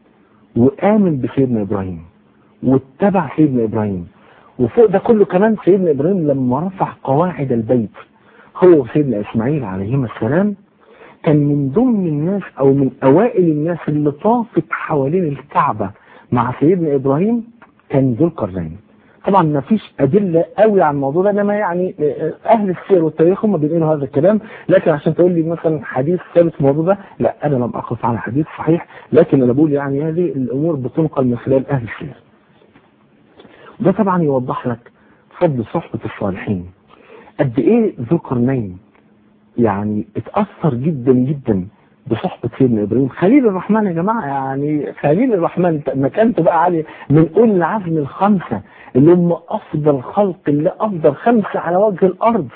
وآمن بسيدنا إبراهيم واتبع سيدنا إبراهيم وفوق ده كله كمان سيدنا إبراهيم لما رفع قواعد البيت هو وسيدنا إسماعيل عليهما السلام كان من ضمن الناس أو من أوائل الناس اللي طافت حوالين الكعبة مع سيدنا إبراهيم كان ذو القرنين طبعا ما فيش أدلة قوي عن الموضوع ده انما يعني أهل السير والتاريخ هم بينقلوا هذا الكلام لكن عشان تقول لي مثلا حديث ثابت في الموضوع ده لا أنا لم أقف على حديث صحيح لكن أنا بقول يعني هذه الأمور بتنقل من خلال أهل السير ده طبعا يوضح لك فضل صحبة الصالحين قد إيه ذو القرنين يعني اتأثر جدا جدا بصحبة سيدنا إبراهيم خليل الرحمن يا جماعة يعني خليل الرحمن مكانته بقى عالية من أولي العزم الخمسة اللي هم أفضل خلق الله أفضل خمسة على وجه الأرض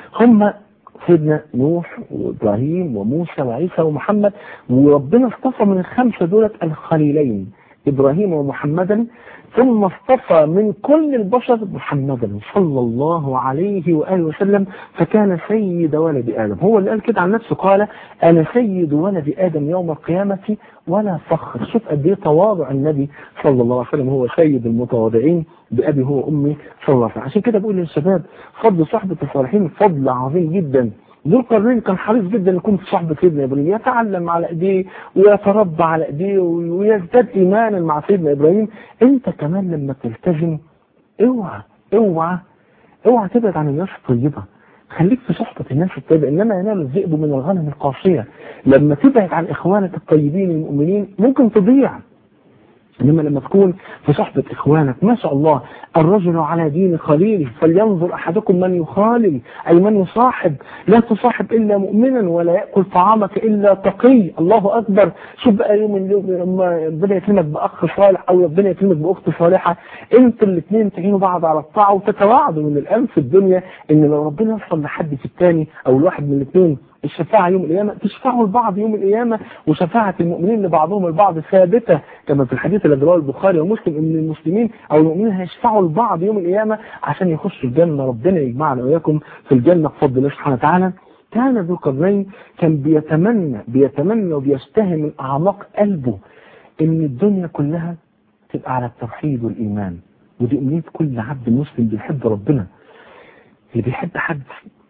هم سيدنا نوح وإبراهيم وموسى وعيسى ومحمد وربنا اصطفى من الخمسة دولة الخليلين إبراهيم ومحمدا ثم اصطفى من كل البشر محمدا صلى الله عليه وآله وسلم فكان سيد ولد آدم هو اللي قال كده عن نفسه قال أنا سيد ولد آدم يوم القيامة ولا فخر شوف قد ايه تواضع النبي صلى الله عليه وسلم هو سيد المتواضعين بأبي هو أمي صلى الله عليه وسلم عشان كده بقول للشباب فضل صحبة الصالحين فضل عظيم جدا ذو القرنين كان حريص جدا يكون في صحبة سيدنا إبراهيم يتعلم على إيديه ويتربى على إيديه ويزداد إيمانا مع سيدنا إبراهيم أنت كمان لما تلتزم اوعى اوعى اوعى تبعد عن الناس الطيبة خليك في صحبة الناس الطيبة إنما ينال الذئب من الغنم القاسية لما تبعد عن إخوانك الطيبين المؤمنين ممكن تضيع إنما لما تكون في صحبة إخوانك ما شاء الله الرجل على دين خليله فلينظر أحدكم من يخالل أي من يصاحب لا تصاحب إلا مؤمنا ولا يأكل طعامك إلا تقي الله أكبر شوف بقى يوم اليوم لما ربنا يكرمك بأخ صالح أو ربنا يكرمك بأخت صالحة أنتوا الاثنين تعينوا بعض على الطاعة وتتواعدوا من الآن في الدنيا إن لو ربنا يوصل لحد في الثاني أو الواحد من الاثنين الشفاعة يوم القيامة تشفعوا البعض يوم القيامة وشفاعة المؤمنين لبعضهم البعض ثابتة كما في الحديث اللي رواه البخاري ومسلم ان المسلمين او المؤمنين هيشفعوا البعض يوم القيامة عشان يخشوا الجنة ربنا يجمعنا وإياكم في الجنة بفضل الله سبحانه وتعالى كان ذو القرنين كان بيتمنى بيتمنى وبيشتهي من أعماق قلبه ان الدنيا كلها تبقى على التوحيد والإيمان ودي أمنية كل عبد مسلم بيحب ربنا اللي بيحب حد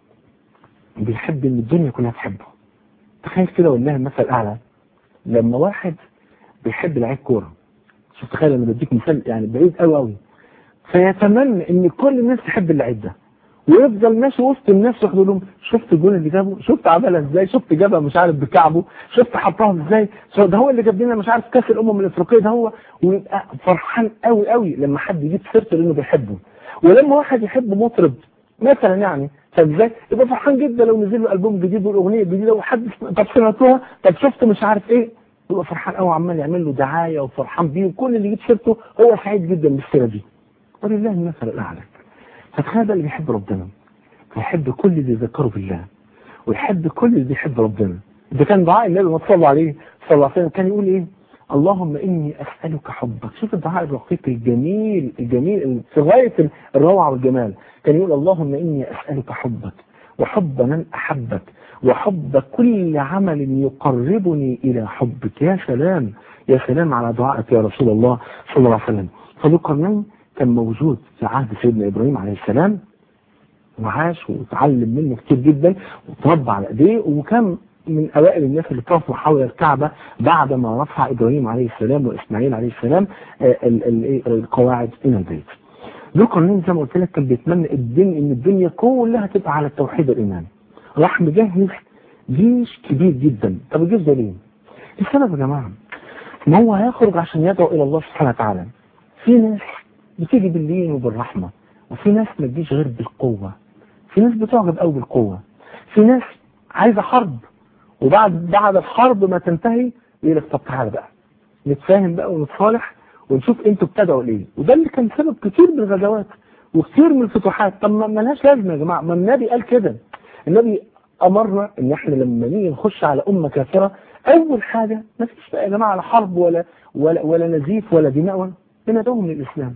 بيحب ان الدنيا كلها تحبه تخيل كده والله المثل الاعلى لما واحد بيحب لعيب كوره شوف تخيل انا بديك مثال يعني بعيد قوي قوي فيتمنى ان كل الناس تحب اللعيب ده ويفضل ماشي وسط الناس يقول لهم شفت الجول اللي جابه شفت عملها ازاي شفت جابها مش عارف بكعبه شفت حطها ازاي ده هو اللي جاب لنا مش عارف كاس الامم الافريقيه ده هو ويبقى فرحان قوي قوي لما حد يجيب سيرته لانه بيحبه ولما واحد يحب مطرب مثلا يعني طب ازاي يبقى فرحان جدا لو نزل له البوم جديد والاغنيه الجديده وحد طب سمعتوها طب شفت مش عارف ايه يبقى فرحان قوي عمال يعمل له دعايه وفرحان بيه وكل اللي يجيب سيرته هو سعيد جدا بالسيره دي ولله المثل الاعلى فتخيل ده اللي بيحب ربنا بيحب كل اللي ذكره بالله ويحب كل اللي بيحب ربنا ده كان دعاء النبي ما صلى عليه صلى الله عليه وسلم كان يقول ايه اللهم اني اسالك حبك شوف الدعاء الرقيق الجميل الجميل في غايه الروعه والجمال كان يقول اللهم اني اسالك حبك وحب من احبك وحب كل عمل يقربني الى حبك يا سلام يا سلام على دعائك يا رسول الله صلى الله عليه وسلم فذو القرنين كان موجود في عهد سيدنا ابراهيم عليه السلام وعاش وتعلم منه كتير جدا وتربى على ايديه وكان من اوائل الناس اللي طافوا حول الكعبه بعد ما رفع ابراهيم عليه السلام واسماعيل عليه السلام القواعد الى البيت. ذو القرنين زي ما قلت لك كان بيتمنى الدنيا ان الدنيا كلها تبقى على التوحيد والايمان. راح مجهز جيش كبير جدا، طب الجيش ده ليه؟ السبب يا جماعه ما هو هيخرج عشان يدعو الى الله سبحانه وتعالى. في ناس بتيجي باللين وبالرحمه وفي ناس ما تجيش غير بالقوه. في ناس بتعجب قوي بالقوه. في ناس عايزه حرب وبعد بعد الحرب ما تنتهي يقول لك طب تعالى بقى نتفاهم بقى ونتصالح ونشوف انتوا بتدعوا ليه وده اللي كان سبب كتير من الغزوات وكتير من الفتوحات طب ما ملهاش لازمه يا جماعه ما النبي قال كده النبي امرنا ان احنا لما نيجي نخش على امه كافره اول حاجه ما فيش بقى يا جماعه لا حرب ولا ولا ولا نزيف ولا دماء ولا بندعوهم للاسلام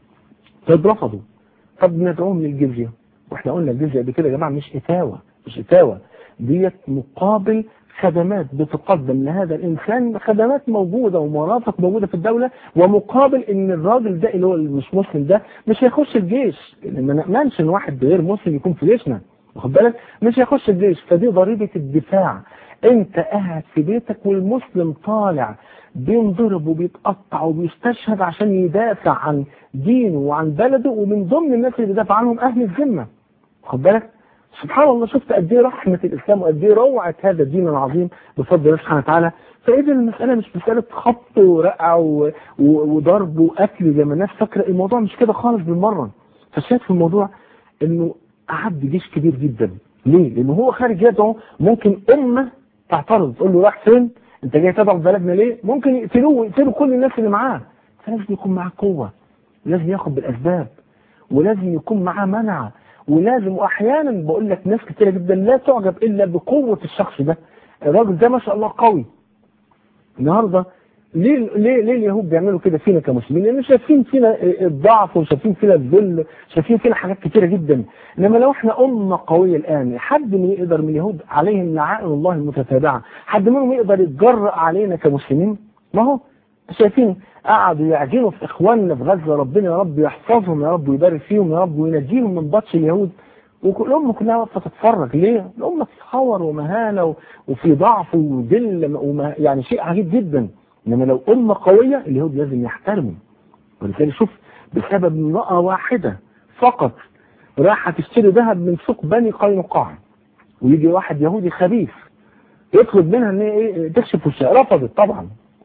طب رفضوا طب ندعوهم للجزيه واحنا قلنا الجزيه قبل كده يا جماعه مش اتاوه مش اتاوه ديت مقابل خدمات بتقدم لهذا الإنسان خدمات موجودة ومرافق موجودة في الدولة ومقابل إن الراجل ده اللي هو مش مسلم ده مش هيخش الجيش لأن ما نأمنش إن واحد غير مسلم يكون في جيشنا واخد بالك مش هيخش الجيش فدي ضريبة الدفاع أنت قاعد في بيتك والمسلم طالع بينضرب وبيتقطع وبيستشهد عشان يدافع عن دينه وعن بلده ومن ضمن الناس اللي بيدافع عنهم أهل الذمة واخد بالك سبحان الله شفت قد ايه رحمة الإسلام وقد ايه روعة هذا الدين العظيم بفضل الله سبحانه وتعالى فإذا المسألة مش مسألة خبط ورقع و... و... وضرب وقتل زي ما الناس فاكرة الموضوع مش كده خالص بالمرة فالشاهد في الموضوع إنه أعد جيش كبير جدا ليه؟ لأنه هو خارج يدعو ممكن أمة تعترض تقول له راح فين؟ أنت جاي تدعو في بلدنا ليه؟ ممكن يقتلوه ويقتلوا كل الناس اللي معاه فلازم يكون معاه قوة لازم ياخد بالأسباب ولازم يكون معاه منع ولازم واحيانا بقول لك ناس كتيره جدا لا تعجب الا بقوه الشخص ده الراجل ده ما شاء الله قوي النهارده ليه ليه ليه اليهود بيعملوا كده فينا كمسلمين؟ لان شايفين فينا الضعف وشايفين فينا الذل، شايفين فينا حاجات كتيره جدا، انما لو احنا امه قويه الان، حد من يقدر من اليهود عليهم لعائن الله المتتابعه، حد منهم يقدر يتجرأ علينا كمسلمين؟ ما هو شايفين قعدوا يعجنوا في اخواننا في غزه ربنا يا رب يحفظهم يا رب ويبارك فيهم يا رب وينجيهم من بطش اليهود والأمة كلها واقفة تتفرج ليه؟ الأمة في خور ومهانة وفي ضعف وذل وما يعني شيء عجيب جدا إنما لو أمة قوية اليهود لازم يحترموا ولذلك شوف بسبب امرأة واحدة فقط راح تشتري ذهب من سوق بني قينقاع ويجي واحد يهودي خبيث يطلب منها ان ايه تكشف وشها رفضت طبعا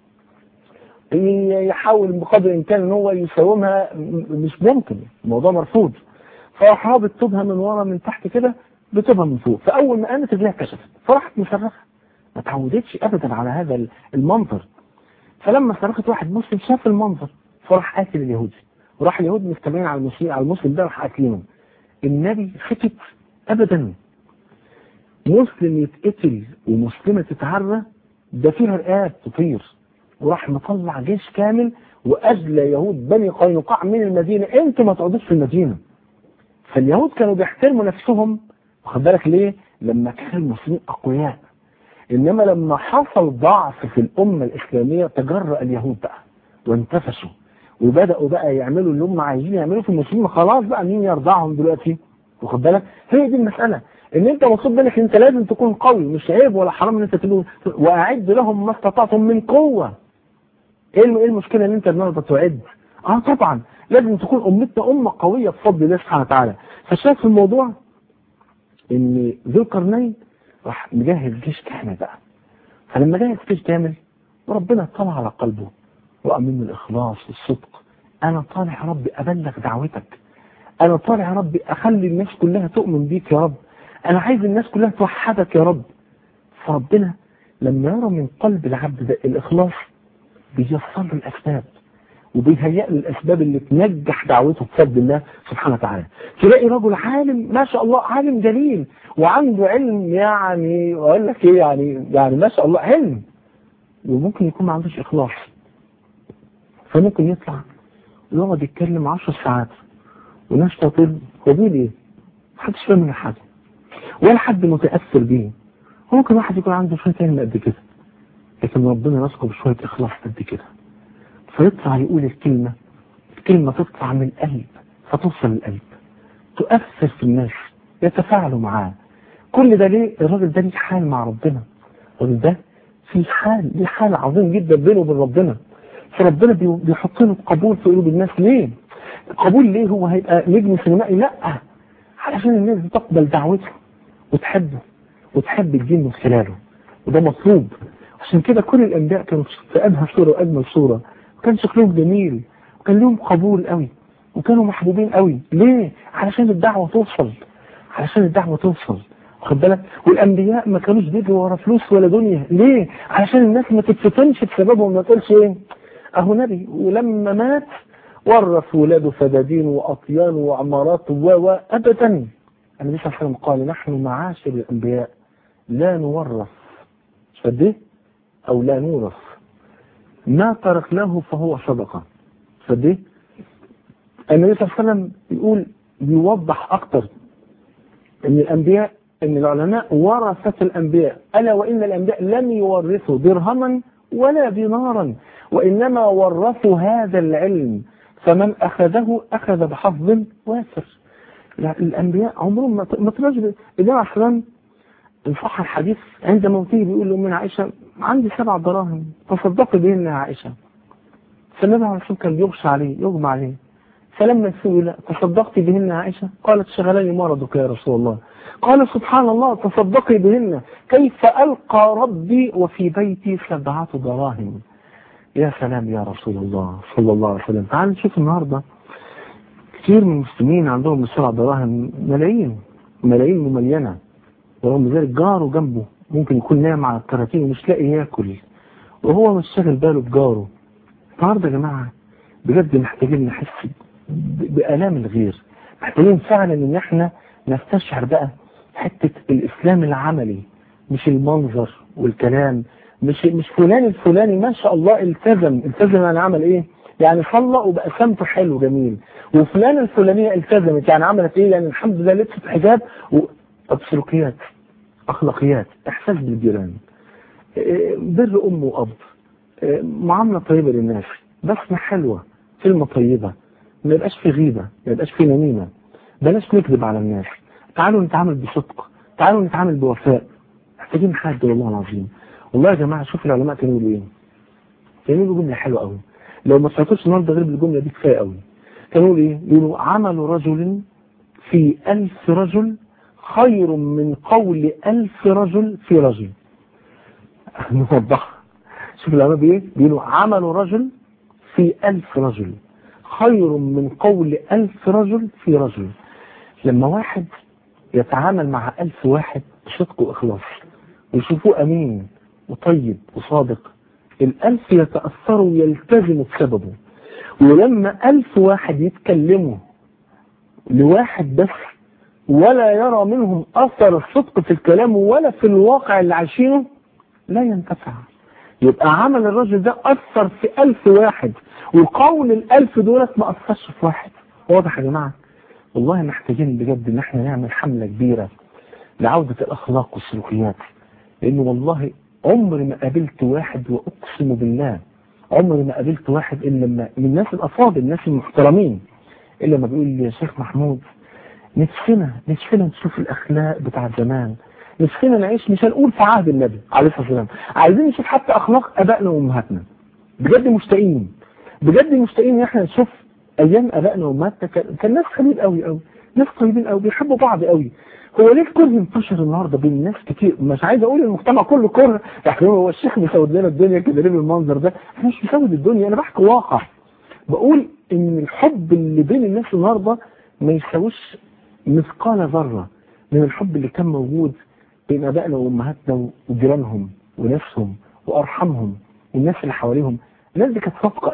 يحاول بقدر الامكان ان هو يساومها مش ممكن الموضوع مرفوض فراح رابط طوبها من ورا من تحت كده بطوبها من فوق فاول ما قامت رجليها كشفت فراحت مصرخه ما تعودتش ابدا على هذا المنظر فلما صرخت واحد مسلم شاف المنظر فراح قاتل اليهودي وراح اليهود مستمعين على المسلم على المسلم ده راح قاتلينه النبي سكت ابدا مسلم يتقتل ومسلمه تتعرى ده فيها رقاب تطير وراح مطلع جيش كامل واجلى يهود بني قينقاع من المدينه انتوا ما تقعدوش في المدينه فاليهود كانوا بيحترموا نفسهم واخد بالك ليه؟ لما كان المسلمين اقوياء انما لما حصل ضعف في الامه الاسلاميه تجرأ اليهود بقى وانتفشوا وبداوا بقى يعملوا اللي هم عايزين يعملوه في المسلمين خلاص بقى مين يرضعهم دلوقتي واخد بالك هي دي المساله ان انت مطلوب منك انت لازم تكون قوي مش عيب ولا حرام ان انت تكون واعد لهم ما استطعتم من قوه ايه ايه المشكله ان انت النهارده تعد اه طبعا لازم تكون امتنا امه قويه بفضل الله سبحانه وتعالى فشايف في الموضوع ان ذو القرنين راح مجهز جيش كامل بقى فلما جهز جيش كامل وربنا طلع على قلبه رأى منه الإخلاص والصدق أنا طالع يا رب أبلغ دعوتك أنا طالع يا رب أخلي الناس كلها تؤمن بيك يا رب أنا عايز الناس كلها توحدك يا رب فربنا لما يرى من قلب العبد ده الإخلاص بييسر له الأسباب وبيهيئ له الاسباب اللي تنجح دعوته بفضل الله سبحانه وتعالى تلاقي رجل عالم ما شاء الله عالم جليل وعنده علم يعني اقول لك ايه يعني يعني ما شاء الله علم وممكن يكون ما عندوش اخلاص فممكن يطلع يقعد يتكلم 10 ساعات وناس تطل هو بيقول ايه؟ محدش فاهم منه حاجه ولا حد متاثر بيه ممكن واحد يكون عنده شويه علم قد كده لكن ربنا رزقه بشويه اخلاص قد كده فيطلع يقول الكلمه الكلمه تطلع من القلب فتوصل للقلب تؤثر في الناس يتفاعلوا معاه كل ده ليه الراجل ده ليه حال مع ربنا الراجل ده في حال ليه حال عظيم جدا بينه وبين ربنا فربنا بي- بيحط له قبول في قلوب الناس ليه؟ القبول ليه هو هيبقى نجم سينمائي؟ لا علشان الناس دي تقبل دعوته وتحبه وتحب الدين من خلاله وده مطلوب عشان كده كل الانبياء كانوا في ابهى صوره واجمل صوره وكان شكلهم جميل وكان لهم قبول قوي وكانوا محبوبين قوي ليه؟ علشان الدعوه توصل علشان الدعوه توصل واخد بالك والانبياء ما كانوش بيجروا ورا فلوس ولا دنيا ليه؟ علشان الناس ما تتفتنش بسببهم ما تقولش ايه؟ اهو نبي ولما مات ورث ولاده فدادين واطيان وعمارات و و ابدا النبي صلى الله عليه وسلم قال نحن معاشر الانبياء لا نورث مش قد ايه؟ او لا نورث ما تركناه فهو صدقه مش قد ايه؟ النبي صلى الله عليه وسلم يقول بيوضح اكتر ان الانبياء ان العلماء ورثة الانبياء الا وان الانبياء لم يورثوا درهما ولا دينارا وانما ورثوا هذا العلم فمن اخذه اخذ بحظ وافر يعني الانبياء عمرهم ما ما طلعش ب- النبي عليه السلام ان صح الحديث عند موته بيقول لامنا عائشه عندي سبع دراهم تصدقي بهن يا عائشه فالنبي عليه الصلاه كان بيغشى عليه يغمى عليه فلما سئل تصدقت بهن يا عائشة قالت شغلني مرضك يا رسول الله قال سبحان الله تصدقي بهن كيف ألقى ربي وفي بيتي سبعة دراهم يا سلام يا رسول الله صلى الله عليه وسلم تعال نشوف النهاردة كثير من المسلمين عندهم السبع دراهم ملايين ملايين مملينة ورغم ذلك جاره جنبه ممكن يكون نايم على الكراتين ومش لاقي ياكل وهو مش شاغل باله بجاره النهارده يا جماعه بجد محتاجين نحس ب- بآلام الغير محتاجين فعلا ان احنا نستشعر بقى حتة الاسلام العملي مش المنظر والكلام مش مش فلان الفلاني ما شاء الله التزم التزم يعني عمل ايه يعني صلى وبقى سمته حلو جميل وفلان الفلانية التزمت يعني عملت ايه يعني الحمد لله لبست حجاب و... طب سلوكيات اخلاقيات احساس بالجيران إيه، بر ام واب إيه، معاملة طيبة للناس بسمة حلوة كلمة طيبة ما يبقاش في غيبة ما يبقاش في نميمة بلاش نكذب على الناس تعالوا نتعامل بصدق تعالوا نتعامل بوفاء محتاجين حد والله العظيم والله يا جماعة شوف العلماء كانوا يقولوا ايه كانوا يقولوا جملة حلوة قوي لو ما سمعتوش النهارده غير بالجملة دي كفاية قوي كانوا يقولوا ايه يقولوا عمل رجل في ألف رجل خير من قول ألف رجل في رجل نوضحها شوف العلماء بيقولوا ايه بيقولوا عمل رجل في ألف رجل خير من قول ألف رجل في رجل لما واحد يتعامل مع ألف واحد بصدق وإخلاص ويشوفوه أمين وطيب وصادق الألف يتأثروا ويلتزموا بسببه ولما ألف واحد يتكلموا لواحد بس ولا يرى منهم أثر الصدق في الكلام ولا في الواقع اللي عايشينه لا ينتفع يبقى عمل الرجل ده أثر في ألف واحد وقول الألف دولت ما أثرش في واحد واضح يا جماعة والله محتاجين بجد ان احنا نعمل حملة كبيرة لعودة الأخلاق والسلوكيات لأنه والله عمري ما قابلت واحد وأقسم بالله عمري ما قابلت واحد إلا لما من الناس الأفاضل الناس المحترمين إلا لما بيقول لي يا شيخ محمود نفسنا نفسنا نشوف الأخلاق بتاع زمان نفسنا نعيش مش هنقول في عهد النبي عليه الصلاة والسلام عايزين نشوف حتى أخلاق آبائنا وأمهاتنا بجد مشتاقين بجد مشتاقين ان احنا نشوف ايام ابائنا وامهاتنا كان كان ناس خليل قوي قوي ناس طيبين قوي بيحبوا بعض قوي هو ليه الكره انتشر النهارده بين ناس كتير مش عايز اقول المجتمع كله كره يعني هو الشيخ بيسود لنا الدنيا كده ليه بالمنظر ده احنا مش بنسود الدنيا انا بحكي واقع بقول ان الحب اللي بين الناس النهارده ما يساويش مثقال ذره من الحب اللي كان موجود بين ابائنا وامهاتنا وجيرانهم وناسهم وارحامهم والناس اللي حواليهم الناس دي كانت صادقه قوي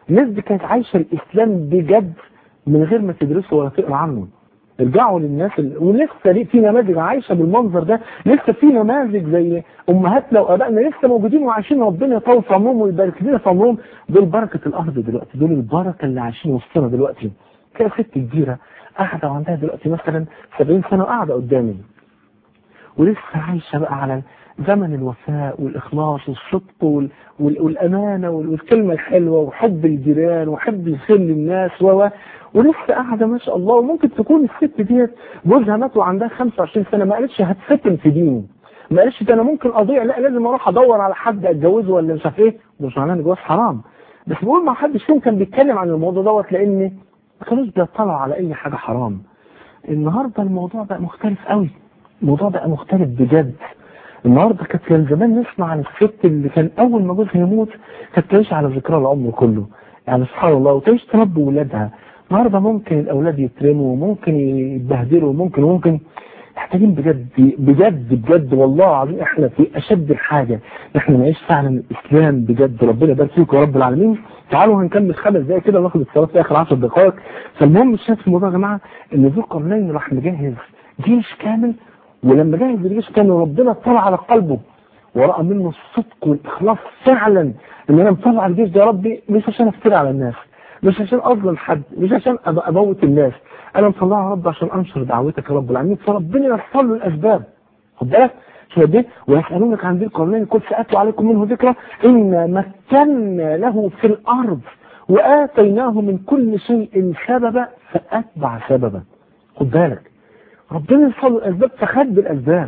الناس دي كانت عايشه الاسلام بجد من غير ما تدرسه ولا تقرا عنه ارجعوا للناس ال... ولسه ليه في نماذج عايشه بالمنظر ده لسه في نماذج زي امهاتنا وابائنا لسه موجودين وعايشين ربنا يطول في عمرهم ويبارك لنا في عمرهم دول بركه الارض دلوقتي دول البركه اللي عايشين وسطنا دلوقتي كده ست كبيره قاعده وعندها دلوقتي مثلا 70 سنه وقاعده قدامي ولسه عايشه بقى على زمن الوفاء والإخلاص والصدق وال... وال... والأمانة وال... والكلمة الحلوة وحب الجيران وحب الخير للناس و ولسه قاعدة ما شاء الله وممكن تكون الست ديت جوزها مات وعندها 25 سنة ما قالتش هتفتن في ديني ما قالتش ده انا ممكن اضيع لا لازم اروح ادور على حد اتجوزه ولا مش عارف ايه مش معناه ان الجواز حرام بس بقول ما حدش فيهم كان بيتكلم عن الموضوع دوت لان ما كانوش بيطلعوا على اي حاجة حرام النهاردة الموضوع بقى مختلف قوي الموضوع بقى مختلف بجد النهاردة كانت كان زمان نسمع عن الست اللي كان أول ما جوزها يموت كانت تعيش على ذكرى العمر كله يعني سبحان الله وتعيش تربي ولادها النهاردة ممكن الأولاد يترموا وممكن يتبهدلوا وممكن وممكن محتاجين بجد بجد بجد والله العظيم احنا في أشد الحاجة احنا نعيش فعلا الإسلام بجد ربنا يبارك فيكم يا رب العالمين تعالوا هنكمل خمس دقايق كده وناخد الصلاة في آخر 10 دقائق فالمهم الشاهد في الموضوع يا جماعة إن ذو القرنين راح مجهز جيش كامل ولما جهز الجيش كان ربنا اطلع على قلبه ورأى منه الصدق والإخلاص فعلا ان انا مطلع الجيش ده يا ربي مش عشان افتري على الناس مش عشان اظلم حد مش عشان أبقى اموت الناس انا مطلعها يا رب عشان انشر دعوتك يا رب العالمين فربنا يوصل له الاسباب خد بالك شو دي ويسالونك عن ذي القرنين قل ساتوا عليكم منه ذكرى ان مكنا له في الارض واتيناه من كل شيء سببا فاتبع سببا خد بالك ربنا يوصل الأسباب فخد بالأسباب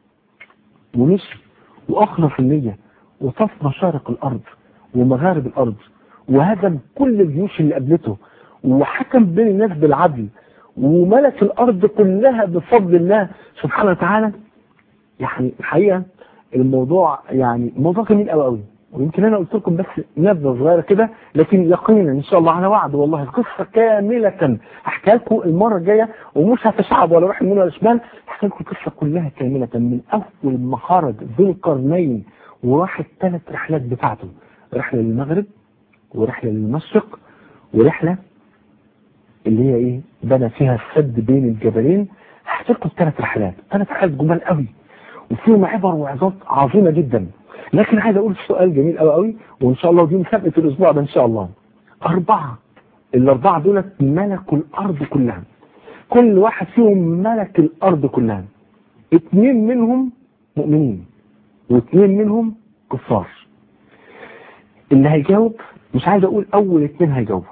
ومشي وأخلص النية وطف مشارق الأرض ومغارب الأرض وهدم كل الجيوش اللي قابلته وحكم بين الناس بالعدل وملك الأرض كلها بفضل الله سبحانه وتعالى يعني الحقيقة الموضوع يعني موضوع جميل قوي قوي ويمكن انا قلت لكم بس نبذه صغيره كده لكن يقينا ان شاء الله على وعد والله القصه كامله هحكي لكم المره الجايه ومش هتشعب ولا رايح يمين ولا شمال هحكي لكم القصه كلها كامله من اول ما خرج ذو القرنين وراح الثلاث رحلات بتاعته رحله للمغرب ورحله للمشرق ورحله اللي هي ايه بنى فيها السد بين الجبلين هحكي لكم الثلاث رحلات ثلاث رحلات جمال قوي وفيهم عبر وعظات عظيمه جدا لكن عايز اقول سؤال جميل قوي قوي وان شاء الله دي مسابقه الاسبوع ده ان شاء الله اربعه الاربعه دولت ملكوا الارض كلها كل واحد فيهم ملك الارض كلها اثنين منهم مؤمنين واثنين منهم كفار اللي هيجاوب مش عايز اقول اول اثنين هيجاوبوا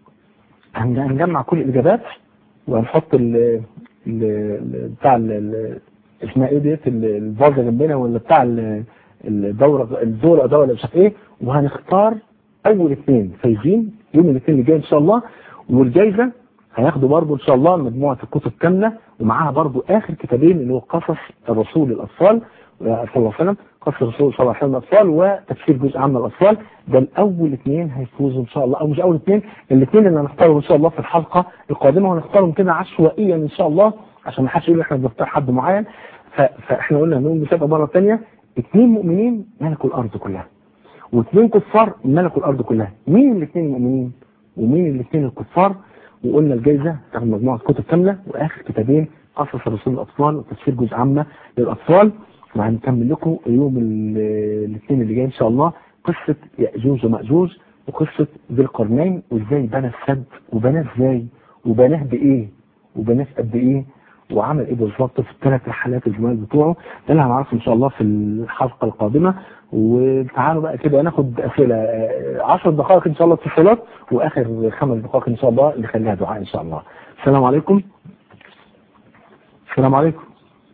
هنجمع كل الاجابات وهنحط ال بتاع اسمها ايه ديت الفازه جنبنا ولا بتاع الدورة الدورة دورة مش عارف ايه وهنختار اول اثنين فايزين يوم الاثنين اللي جاي ان شاء الله والجايزة هياخدوا برضه ان شاء الله مجموعة الكتب كاملة ومعاها برضه اخر كتابين اللي هو قصص الرسول للاطفال صلى الله عليه وسلم قصص الرسول صلى الله عليه وسلم للاطفال وتفسير جزء عام الاطفال ده الاول اثنين هيفوزوا ان شاء الله او مش اول اثنين الاثنين اللي هنختارهم ان شاء الله في الحلقة القادمة وهنختارهم كده عشوائيا ان شاء الله عشان ما حدش يقول احنا بنختار حد معين فاحنا قلنا هنقول مسابقة مرة ثانيه اثنين مؤمنين ملكوا الارض كلها واثنين كفار ملكوا الارض كلها مين الاثنين المؤمنين ومين الاثنين الكفار وقلنا الجائزة تاخد مجموعة كتب كاملة واخر كتابين قصص الرسول الاطفال وتفسير جزء عامة للاطفال وهنكمل لكم يوم الاثنين اللي جاي ان شاء الله قصة يأجوج ومأجوج وقصة ذي القرنين وازاي بنى السد وبناه ازاي وبناه بايه وبناه قد ايه وعمل ايه بالظبط في الثلاث رحلات الجمال بتوعه ده اللي هنعرفه ان شاء الله في الحلقه القادمه وتعالوا بقى كده ناخد اسئله 10 دقائق ان شاء الله اتصالات واخر خمس دقائق ان شاء الله نخليها دعاء ان شاء الله السلام عليكم السلام عليكم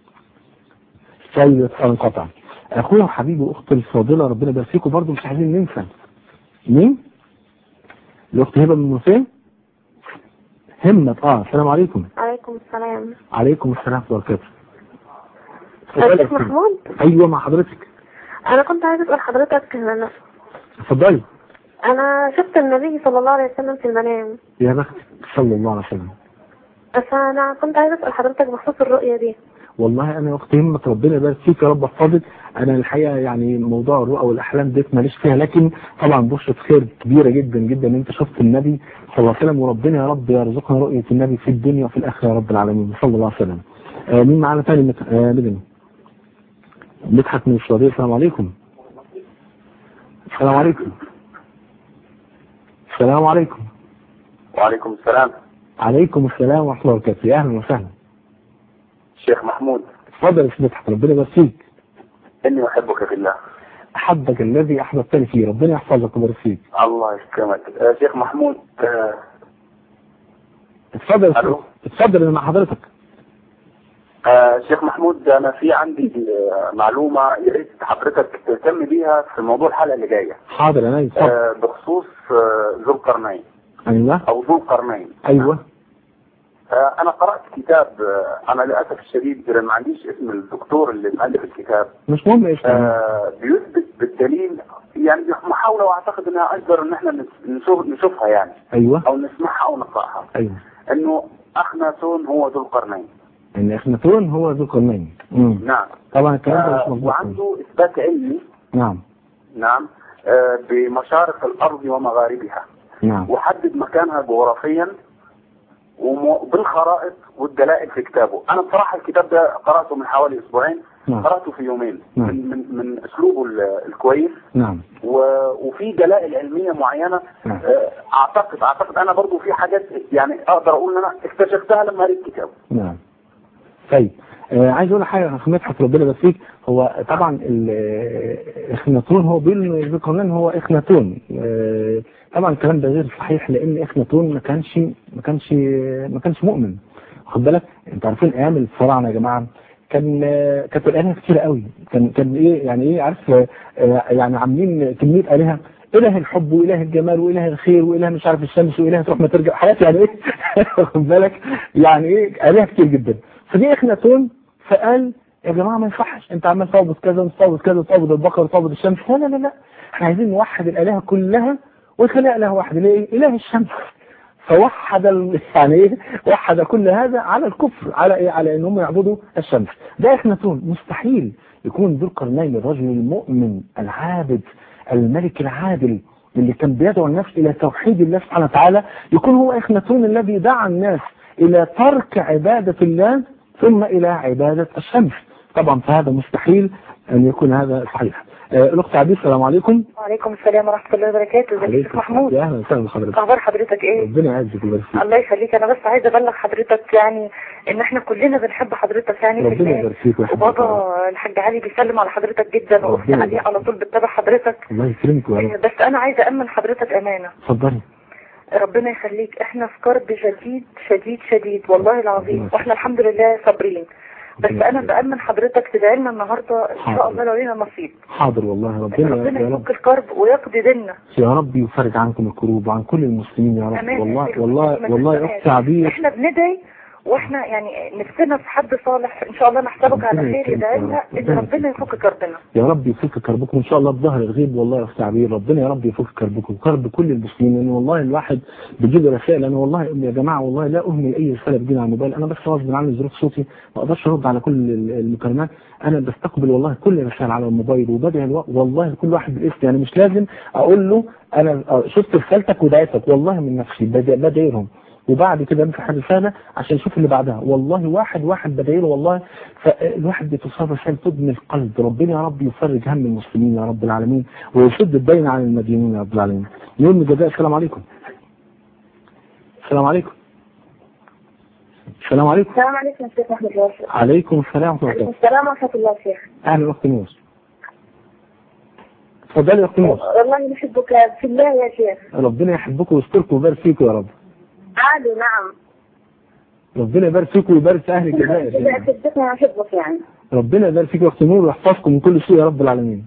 سيد انقطع اخويا وحبيبي واختي الفاضله ربنا يبارك فيكم برضه مش عايزين ننسى مين؟ الاخت هبه من فين؟ همة اه السلام عليكم عليكم السلام عليكم السلام ورحمة الله أستاذ محمود ايوه مع حضرتك أنا كنت عايزة أسأل حضرتك أنا اتفضلي أنا شفت النبي صلى الله عليه وسلم في المنام يا بخت صلى الله عليه وسلم بس أنا كنت عايزة أسأل حضرتك بخصوص الرؤية دي والله انا وقت همك ربنا يبارك فيك يا رب احفظك انا الحقيقه يعني موضوع الرؤى والاحلام ديت ماليش فيها لكن طبعا بشرة خير كبيره جدا جدا ان انت شفت النبي صلى الله عليه وسلم وربنا يا رب يرزقنا رؤيه النبي في الدنيا وفي الاخره يا رب العالمين صلى الله عليه وسلم آه مين معانا تاني مت... آه مدني مدحت من السعوديه السلام عليكم السلام عليكم السلام عليكم وعليكم السلام عليكم السلام ورحمه الله وبركاته يا اهلا وسهلا شيخ محمود اتفضل يا سيدي مدحت ربنا يبارك فيك إني أحبك في الله احبك الذي احببتني فيه ربنا يحفظك ويبارك فيك الله يكرمك آه، شيخ محمود آه، اتفضل يا ألو. سيدي. اتفضل انا مع حضرتك آه، شيخ محمود أنا في عندي آه، معلومة يا ريت حضرتك تهتم بيها في موضوع الحلقة اللي جاية حاضر انا اتفضل آه، بخصوص آه، ذو القرنين ايوه أو ذو القرنين ايوه آه، أنا قرأت كتاب آه، أنا للأسف الشديد ما عنديش اسم الدكتور اللي مؤلف الكتاب مش مهم ايش آه. آه، بيثبت بالدليل يعني محاولة وأعتقد أنها أجدر إن إحنا نشوف نشوفها يعني ايوه أو نسمعها أو نقرأها ايوه انه اخناتون هو ذو القرنين ان اخناتون هو ذو القرنين مم. نعم طبعا الكلام ده مش آه مظبوط وعنده اثبات علمي نعم نعم آه بمشارق الارض ومغاربها نعم وحدد مكانها جغرافيا وم- بالخرائط والدلائل في كتابه انا بصراحه الكتاب ده قراته من حوالي اسبوعين نعم قراته في يومين نعم. من من من اسلوبه ال- الكويس نعم و- وفي دلائل علميه معينه نعم آه، اعتقد اعتقد انا برضو في حاجات يعني اقدر اقول ان انا اكتشفتها لما قريت كتابه نعم طيب آه عايز اقول حاجه اخ مدحت ربنا يبارك فيك هو طبعا ال- آه، اخناتون هو بيقول ان ذو القرنين هو اخناتون آه طبعا الكلام ده غير صحيح لان اخناتون ما كانش ما كانش ما كانش مؤمن واخد بالك انتوا عارفين ايام الفراعنه يا جماعه كان آه، كانت الالهه كتير قوي كان كان ايه يعني ايه عارف آه، يعني عاملين كميه الهه اله الحب واله الجمال واله الخير واله مش عارف الشمس واله تروح ما ترجع حاجات يعني ايه واخد بالك يعني ايه الهه كتير جدا فدي اخناتون فقال يا جماعه ما ينفعش انت عمال تعبد كذا وتعبد كذا وتعبد البقر وتعبد الشمس لا لا لا لا احنا عايزين نوحد الالهه كلها ونخليها اله واحد اللي ايه اله الشمس فوحد ال... يعني ايه وحد كل هذا على الكفر على ايه على ان هم يعبدوا الشمس ده اخناتون مستحيل يكون ذو القرنين الرجل المؤمن العابد الملك العادل اللي كان بيدعو الناس الى توحيد الله سبحانه وتعالى يكون هو اخناتون الذي دعا الناس الى ترك عبادة الله ثم الى عبادة الشمس طبعا فهذا مستحيل ان يكون هذا صحيح آه، الاخت عبيد السلام عليكم وعليكم السلام ورحمة الله وبركاته ازيك يا شيخ محمود يا اهلا وسهلا بحضرتك اخبار حضرتك ايه ربنا يعزك ويبارك فيك الله يخليك انا بس عايزه ابلغ حضرتك يعني ان احنا كلنا بنحب حضرتك يعني في ربنا الله يبارك فيك ويحفظك وبابا الحاج علي بيسلم على حضرتك جدا واختي ربنا علي يبارك على طول بتتابع حضرتك الله يكرمك يا رب بس انا عايزه امن حضرتك امانه اتفضلي ربنا يخليك احنا في كرب شديد شديد شديد والله العظيم ربنا واحنا الحمد لله صابرين بس ربنا انا يخليك. بامن حضرتك تدعي لنا النهارده ان شاء حاضر. الله لو لينا نصيب حاضر والله ربنا ربنا يا رب يفك الكرب ويقضي ديننا يا رب يفرج عنكم الكروب وعن كل المسلمين يا رب أمان يا والله شيخ، والله ما والله يا تنساش. اختي عبير احنا بندعي واحنا يعني نفسنا في حد صالح ان شاء الله نحسبك على ربنا خير يكرمك يدعي يا لنا رب. ان ربنا ربنا يكرمك. يفك كربنا يا رب يفك كربكم ان شاء الله بظهر الغيب والله يا اختي عبير ربنا يا رب يفك كربكم كرب كل المسلمين لان والله الواحد بيجيب رسائل انا والله يا جماعه والله لا اهمل اي رساله بتجيني على الموبايل انا بس غصب عني ظروف صوتي ما اقدرش ارد على كل ال- المكالمات انا بستقبل والله كل الرسائل على الموبايل وبدعي الو... والله كل واحد بالاسم يعني مش لازم اقول له انا آه، شفت رسالتك ودعيتك والله من نفسي بدعي بدعي لهم وبعد كده امسح الرسالة عشان اشوف اللي بعدها والله واحد واحد بدعي له والله فالواحد بتصاب رسالة تدمي القلب ربنا يا رب يفرج هم المسلمين يا رب العالمين ويشد الدين عن المدينين يا رب العالمين يوم الجزاء السلام عليكم السلام عليكم السلام عليكم السلام عليكم يا شيخ محمد الله عليكم السلام ورحمة الله وبركاته السلام ورحمه الله يا شيخ اهلا اخت نور اتفضلي يا اخت نور والله نحبك في الله يا شيخ ربنا يحبكم ويستركم ويبارك فيكم يا رب عادي نعم ربنا يبارك فيكم ويبارك في اهل الجزائر إذا صدقني احبك يعني ربنا يبارك فيك يا اخت نور ويحفظكم من كل سوء يا رب العالمين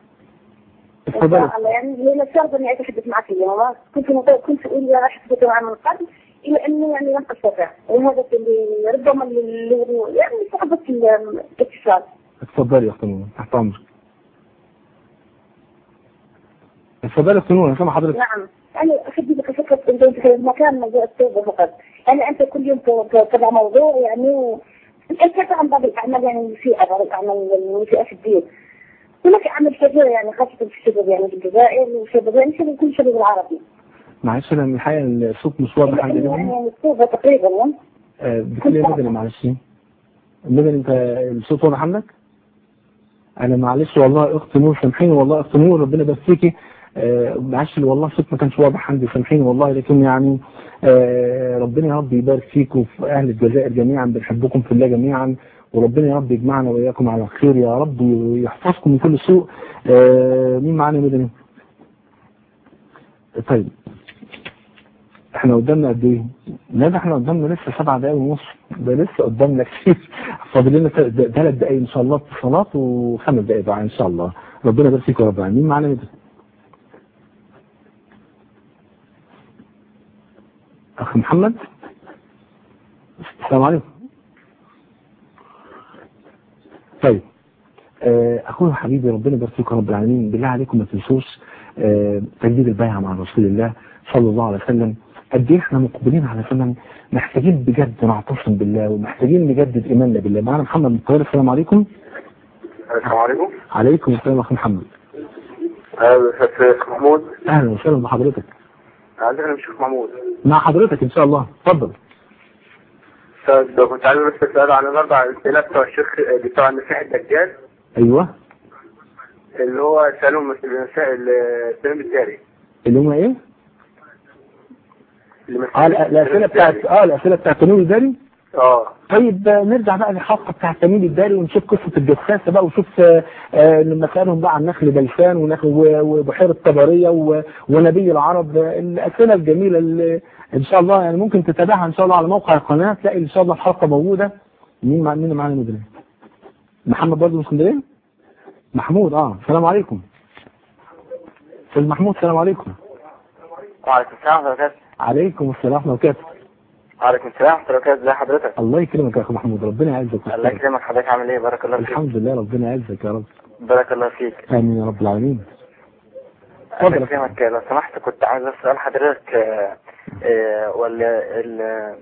ان اتفضلي شاء الله يعني هي الشرط اني اتحدث معك اليوم ما كنت مطلع كنت اقول يا راح اتحدث معه من قبل الا اني يعني لم استطع وهذا اللي ربما اللي يعني صعبة الاتصال اتفضلي يا اخت نور تحت امرك اتفضلي يا اخت نور انا سامع حضرتك نعم يعني أخذ لك فكرة أنت أنت في مكان موضوع التوبة فقط يعني أنت كل يوم ت- ت- تضع موضوع يعني و... الكثير عن بعض الأعمال يعني المسيئة بعض الأعمال المسيئة في الدين هناك أعمال كثيرة يعني خاصة في الشباب يعني في الجزائر والشباب يعني شباب كل الشباب العربي معلش انا من الحقيقه الصوت مش واضح عندي يعني مكتوبة تقريبا يعني. آه، بتقول ايه يا مدني معلش مدني انت الصوت واضح عندك؟ انا معلش والله اخت نور سامحيني والله اخت نور ربنا يبارك آه، معلش والله الصوت ما كانش واضح عندي سامحيني والله لكن يعني آه، ربنا يا رب يبارك فيك وفي اهل الجزائر جميعا بنحبكم في الله جميعا وربنا يا رب يجمعنا واياكم على خير يا رب ويحفظكم من كل سوء آه، مين معانا يا مدني؟ طيب احنا قدامنا قد ايه؟ لا ده احنا قدامنا لسه سبع دقايق ونص ده لسه قدامنا كتير فاضل لنا ثلاث دقايق ان شاء الله اتصالات وخمس دقايق بقى ان شاء الله ربنا يبارك فيك يا رب العالمين مين معانا مدري؟ اخ محمد السلام عليكم طيب آه، اخويا وحبيبي ربنا يبارك فيكم يا رب العالمين بالله عليكم ما تنسوش آه، تجديد البيعه مع رسول الله صلى الله عليه وسلم قد ايه احنا مقبلين على زمن محتاجين بجد نعتصم بالله ومحتاجين نجدد ايماننا بالله معانا محمد من القاهره السلام عليكم السلام عليكم عليكم السلام اخي محمد شيخ محمود اهلا وسهلا بحضرتك عندنا الشيخ محمود مع حضرتك ان شاء الله اتفضل استاذ كنت عايز بس اسال عن الاربع اسئله بتوع الشيخ بتوع المسيح الدجال ايوه اللي هو سالهم المسيح السلام التاري اللي هم ايه؟ المسيح اه لا- الاسئله بتاعت اه الاسئله بتاعت تنوير الداري اه طيب آه، نرجع بقى للحلقه بتاعت تميل الداري ونشوف قصه الجساسه بقى ونشوف آه، آه، لما سالهم بقى عن نخل بلسان ونخل و- وبحيره طبريه و- ونبي العرب آه، الاسئله الجميله اللي ان شاء الله يعني ممكن تتابعها ان شاء الله على موقع القناه تلاقي ان شاء الله الحلقه موجوده مين مع مين معانا مدري محمد برضه من اسكندريه محمود اه السلام عليكم استاذ محمود السلام عليكم وعليكم السلام ورحمه الله وبركاته عليكم السلام ورحمه الله وبركاته وعليكم السلام ورحمه الله وبركاته ازي حضرتك الله يكرمك يا اخو محمود ربنا يعزك الله ويسترك. يكرمك حضرتك عامل ايه بارك الله فيك الحمد لله ربنا يعزك يا رب بارك الله فيك امين يا رب العالمين الله اتفضل. يكرمك لو سمحت كنت عايز اسال حضرتك آه، آه، ولا ال-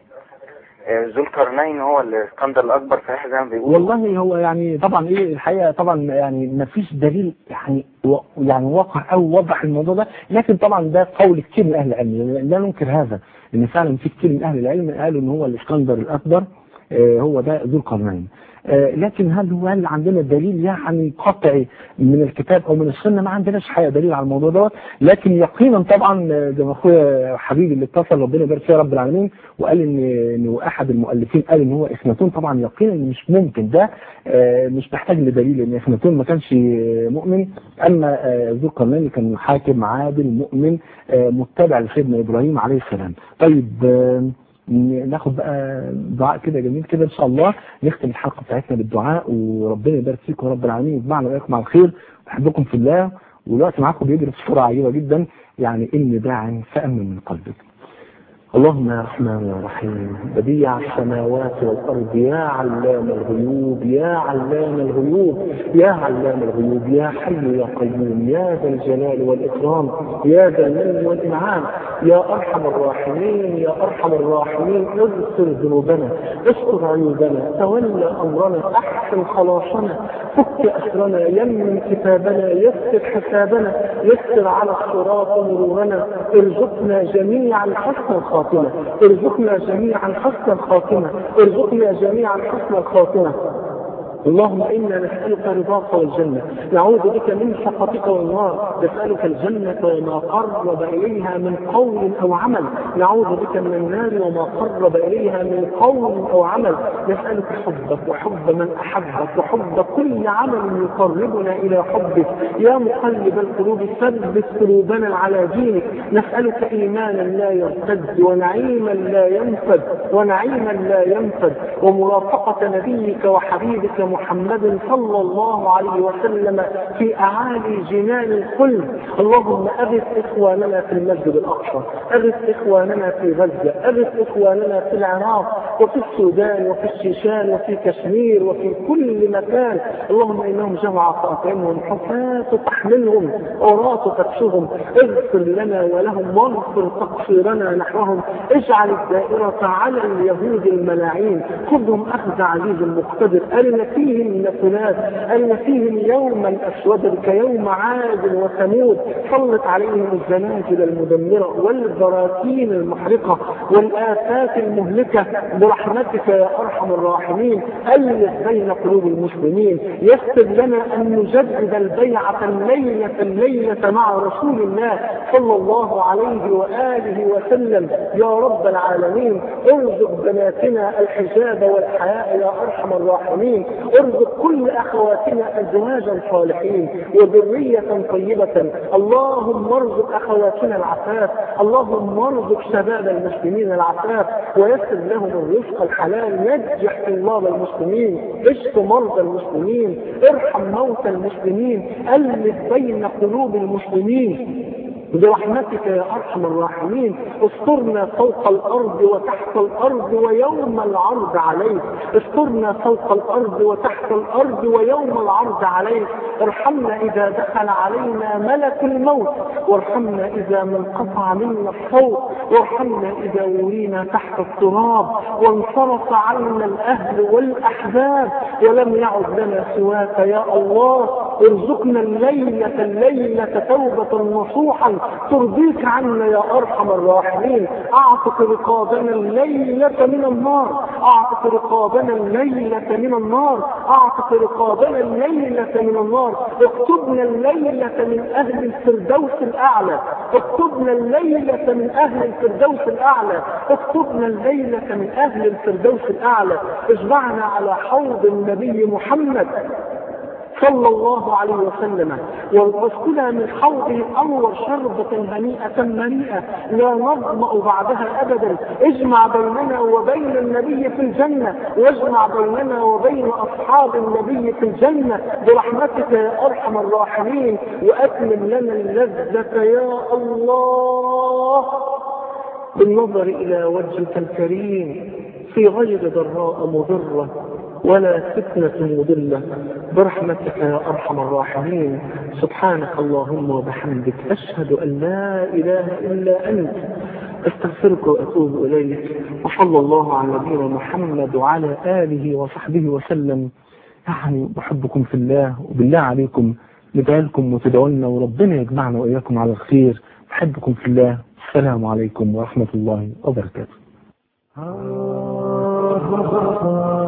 آه، ذو القرنين هو الاسكندر الاكبر صحيح زي ما بيقولوا والله هو يعني طبعا ايه الحقيقه طبعا يعني ما فيش دليل يعني و يعني واقع او وضح الموضوع ده لكن طبعا ده قول كتير من اهل العلم لا ننكر هذا ان فعلا في كتير من اهل العلم قالوا ان هو الاسكندر الاكبر آه، هو ده ذو القرنين آه، لكن هل هو هل عندنا دليل يعني قطعي من الكتاب او من السنه ما عندناش حقيقه دليل على الموضوع دوت لكن يقينا طبعا آه، زي ما اخويا حبيبي اللي اتصل ربنا يبارك فيه يا رب العالمين وقال ان انه احد المؤلفين قال ان هو اخناتون طبعا يقينا إن مش ممكن ده آه، مش محتاج لدليل ان اخناتون ما كانش آه، مؤمن اما آه، ذو القرنين كان حاكم عادل مؤمن آه، متبع لسيدنا ابراهيم عليه السلام طيب آه، ناخد بقى دعاء كده جميل كده ان شاء الله نختم الحلقه بتاعتنا بالدعاء وربنا يبارك فيكم يا رب العالمين يجمعنا واياكم على الخير بحبكم في الله والوقت معاكم بيجري بسرعه عجيبه جدا يعني اني داع فامن من قلبك اللهم يا رحمن يا رحيم بديع السماوات والارض يا علام الغيوب يا علام الغيوب يا علام الغيوب يا حي يا قيوم يا ذا الجلال والاكرام يا ذا المن والانعام يا ارحم الراحمين يا ارحم الراحمين اغفر ذنوبنا استر عيوبنا تولى امرنا احسن خلاصنا فك اسرنا يمن كتابنا يسر حسابنا يسر على الصراط مرورنا ارزقنا جميعا حسن الخاتمه ارزقنا جميعا حسن الخاتمه ارزقنا جميعا حسن الخاتمه اللهم إنا نسألك رضاك والجنة نعوذ بك من سخطك والنار نسألك الجنة وما قرب إليها من قول أو عمل نعوذ بك من النار وما قرب إليها من قول أو عمل نسألك حبك وحب من أحبك وحب كل عمل يقربنا إلى حبك يا مقلب القلوب ثبت قلوبنا على دينك نسألك إيمانا لا يرتد ونعيما لا ينفد ونعيما لا ينفد ومرافقة نبيك وحبيبك محمد صلى الله عليه وسلم في أعالي جنان الخلد اللهم أغث إخواننا في المسجد الأقصى أغث إخواننا في غزة أغث إخواننا في العراق وفي السودان وفي الشيشان وفي كشمير وفي كل مكان اللهم إنهم جمع فأطعمهم حفاة تحملهم عراة تكشهم اغفر لنا ولهم واغفر تقصيرنا نحوهم اجعل الدائرة على اليهود الملاعين خذهم أخذ عزيز مقتدر أرنا فيهم نفنات أرنا فيهم يوما أسودا كيوم عاد وثمود سلط عليهم الزلازل المدمرة والبراكين المحرقة والآفات المهلكة برحمتك يا أرحم الراحمين ألف بين قلوب المسلمين يسر لنا أن نجدد البيعة الليلة الليلة مع رسول الله صلى الله عليه وآله وسلم يا رب العالمين ارزق بناتنا الحجاب والحياء يا أرحم الراحمين ارزق كل أخواتنا أزواجا صالحين وذرية طيبة اللهم ارزق أخواتنا العفاف اللهم ارزق شباب المسلمين العفاف ويسر لهم الرزق الحلال نجح طلاب المسلمين اشف مرضى المسلمين ارحم موتى المسلمين ألف بين قلوب المسلمين برحمتك يا أرحم الراحمين استرنا فوق الأرض وتحت الأرض ويوم العرض عليك استرنا فوق الأرض وتحت الأرض ويوم العرض عليك ارحمنا إذا دخل علينا ملك الموت وارحمنا إذا من قطع منا الصوت وارحمنا إذا ورينا تحت التراب وانصرف عنا الأهل والأحباب ولم يعد لنا سواك يا الله ارزقنا الليلة الليلة توبة نصوحا ترضيك عنا يا أرحم الراحمين أعتق رقابنا الليلة من النار أعتق رقابنا الليلة من النار أعتق رقابنا الليلة من النار اكتبنا الليلة من أهل الفردوس الأعلى اكتبنا الليلة من أهل الفردوس الأعلى اكتبنا الليلة من أهل الفردوس الأعلى اجمعنا على حوض النبي محمد صلى الله عليه وسلم واسقنا من حوضه الانور شربة هنيئة مريئة لا نظمأ بعدها ابدا اجمع بيننا وبين النبي في الجنة واجمع بيننا وبين اصحاب النبي في الجنة برحمتك يا ارحم الراحمين واتمم لنا اللذة يا الله بالنظر الى وجهك الكريم في غير ضراء مضرة ولا فتنة مضلة برحمتك يا أرحم الراحمين سبحانك اللهم وبحمدك أشهد أن لا إله إلا أنت استغفرك وأتوب إليك وصلى الله على نبينا محمد وعلى آله وصحبه وسلم يعني بحبكم في الله وبالله عليكم ندعي لكم وتدعوا لنا وربنا يجمعنا وإياكم على الخير بحبكم في الله السلام عليكم ورحمة الله وبركاته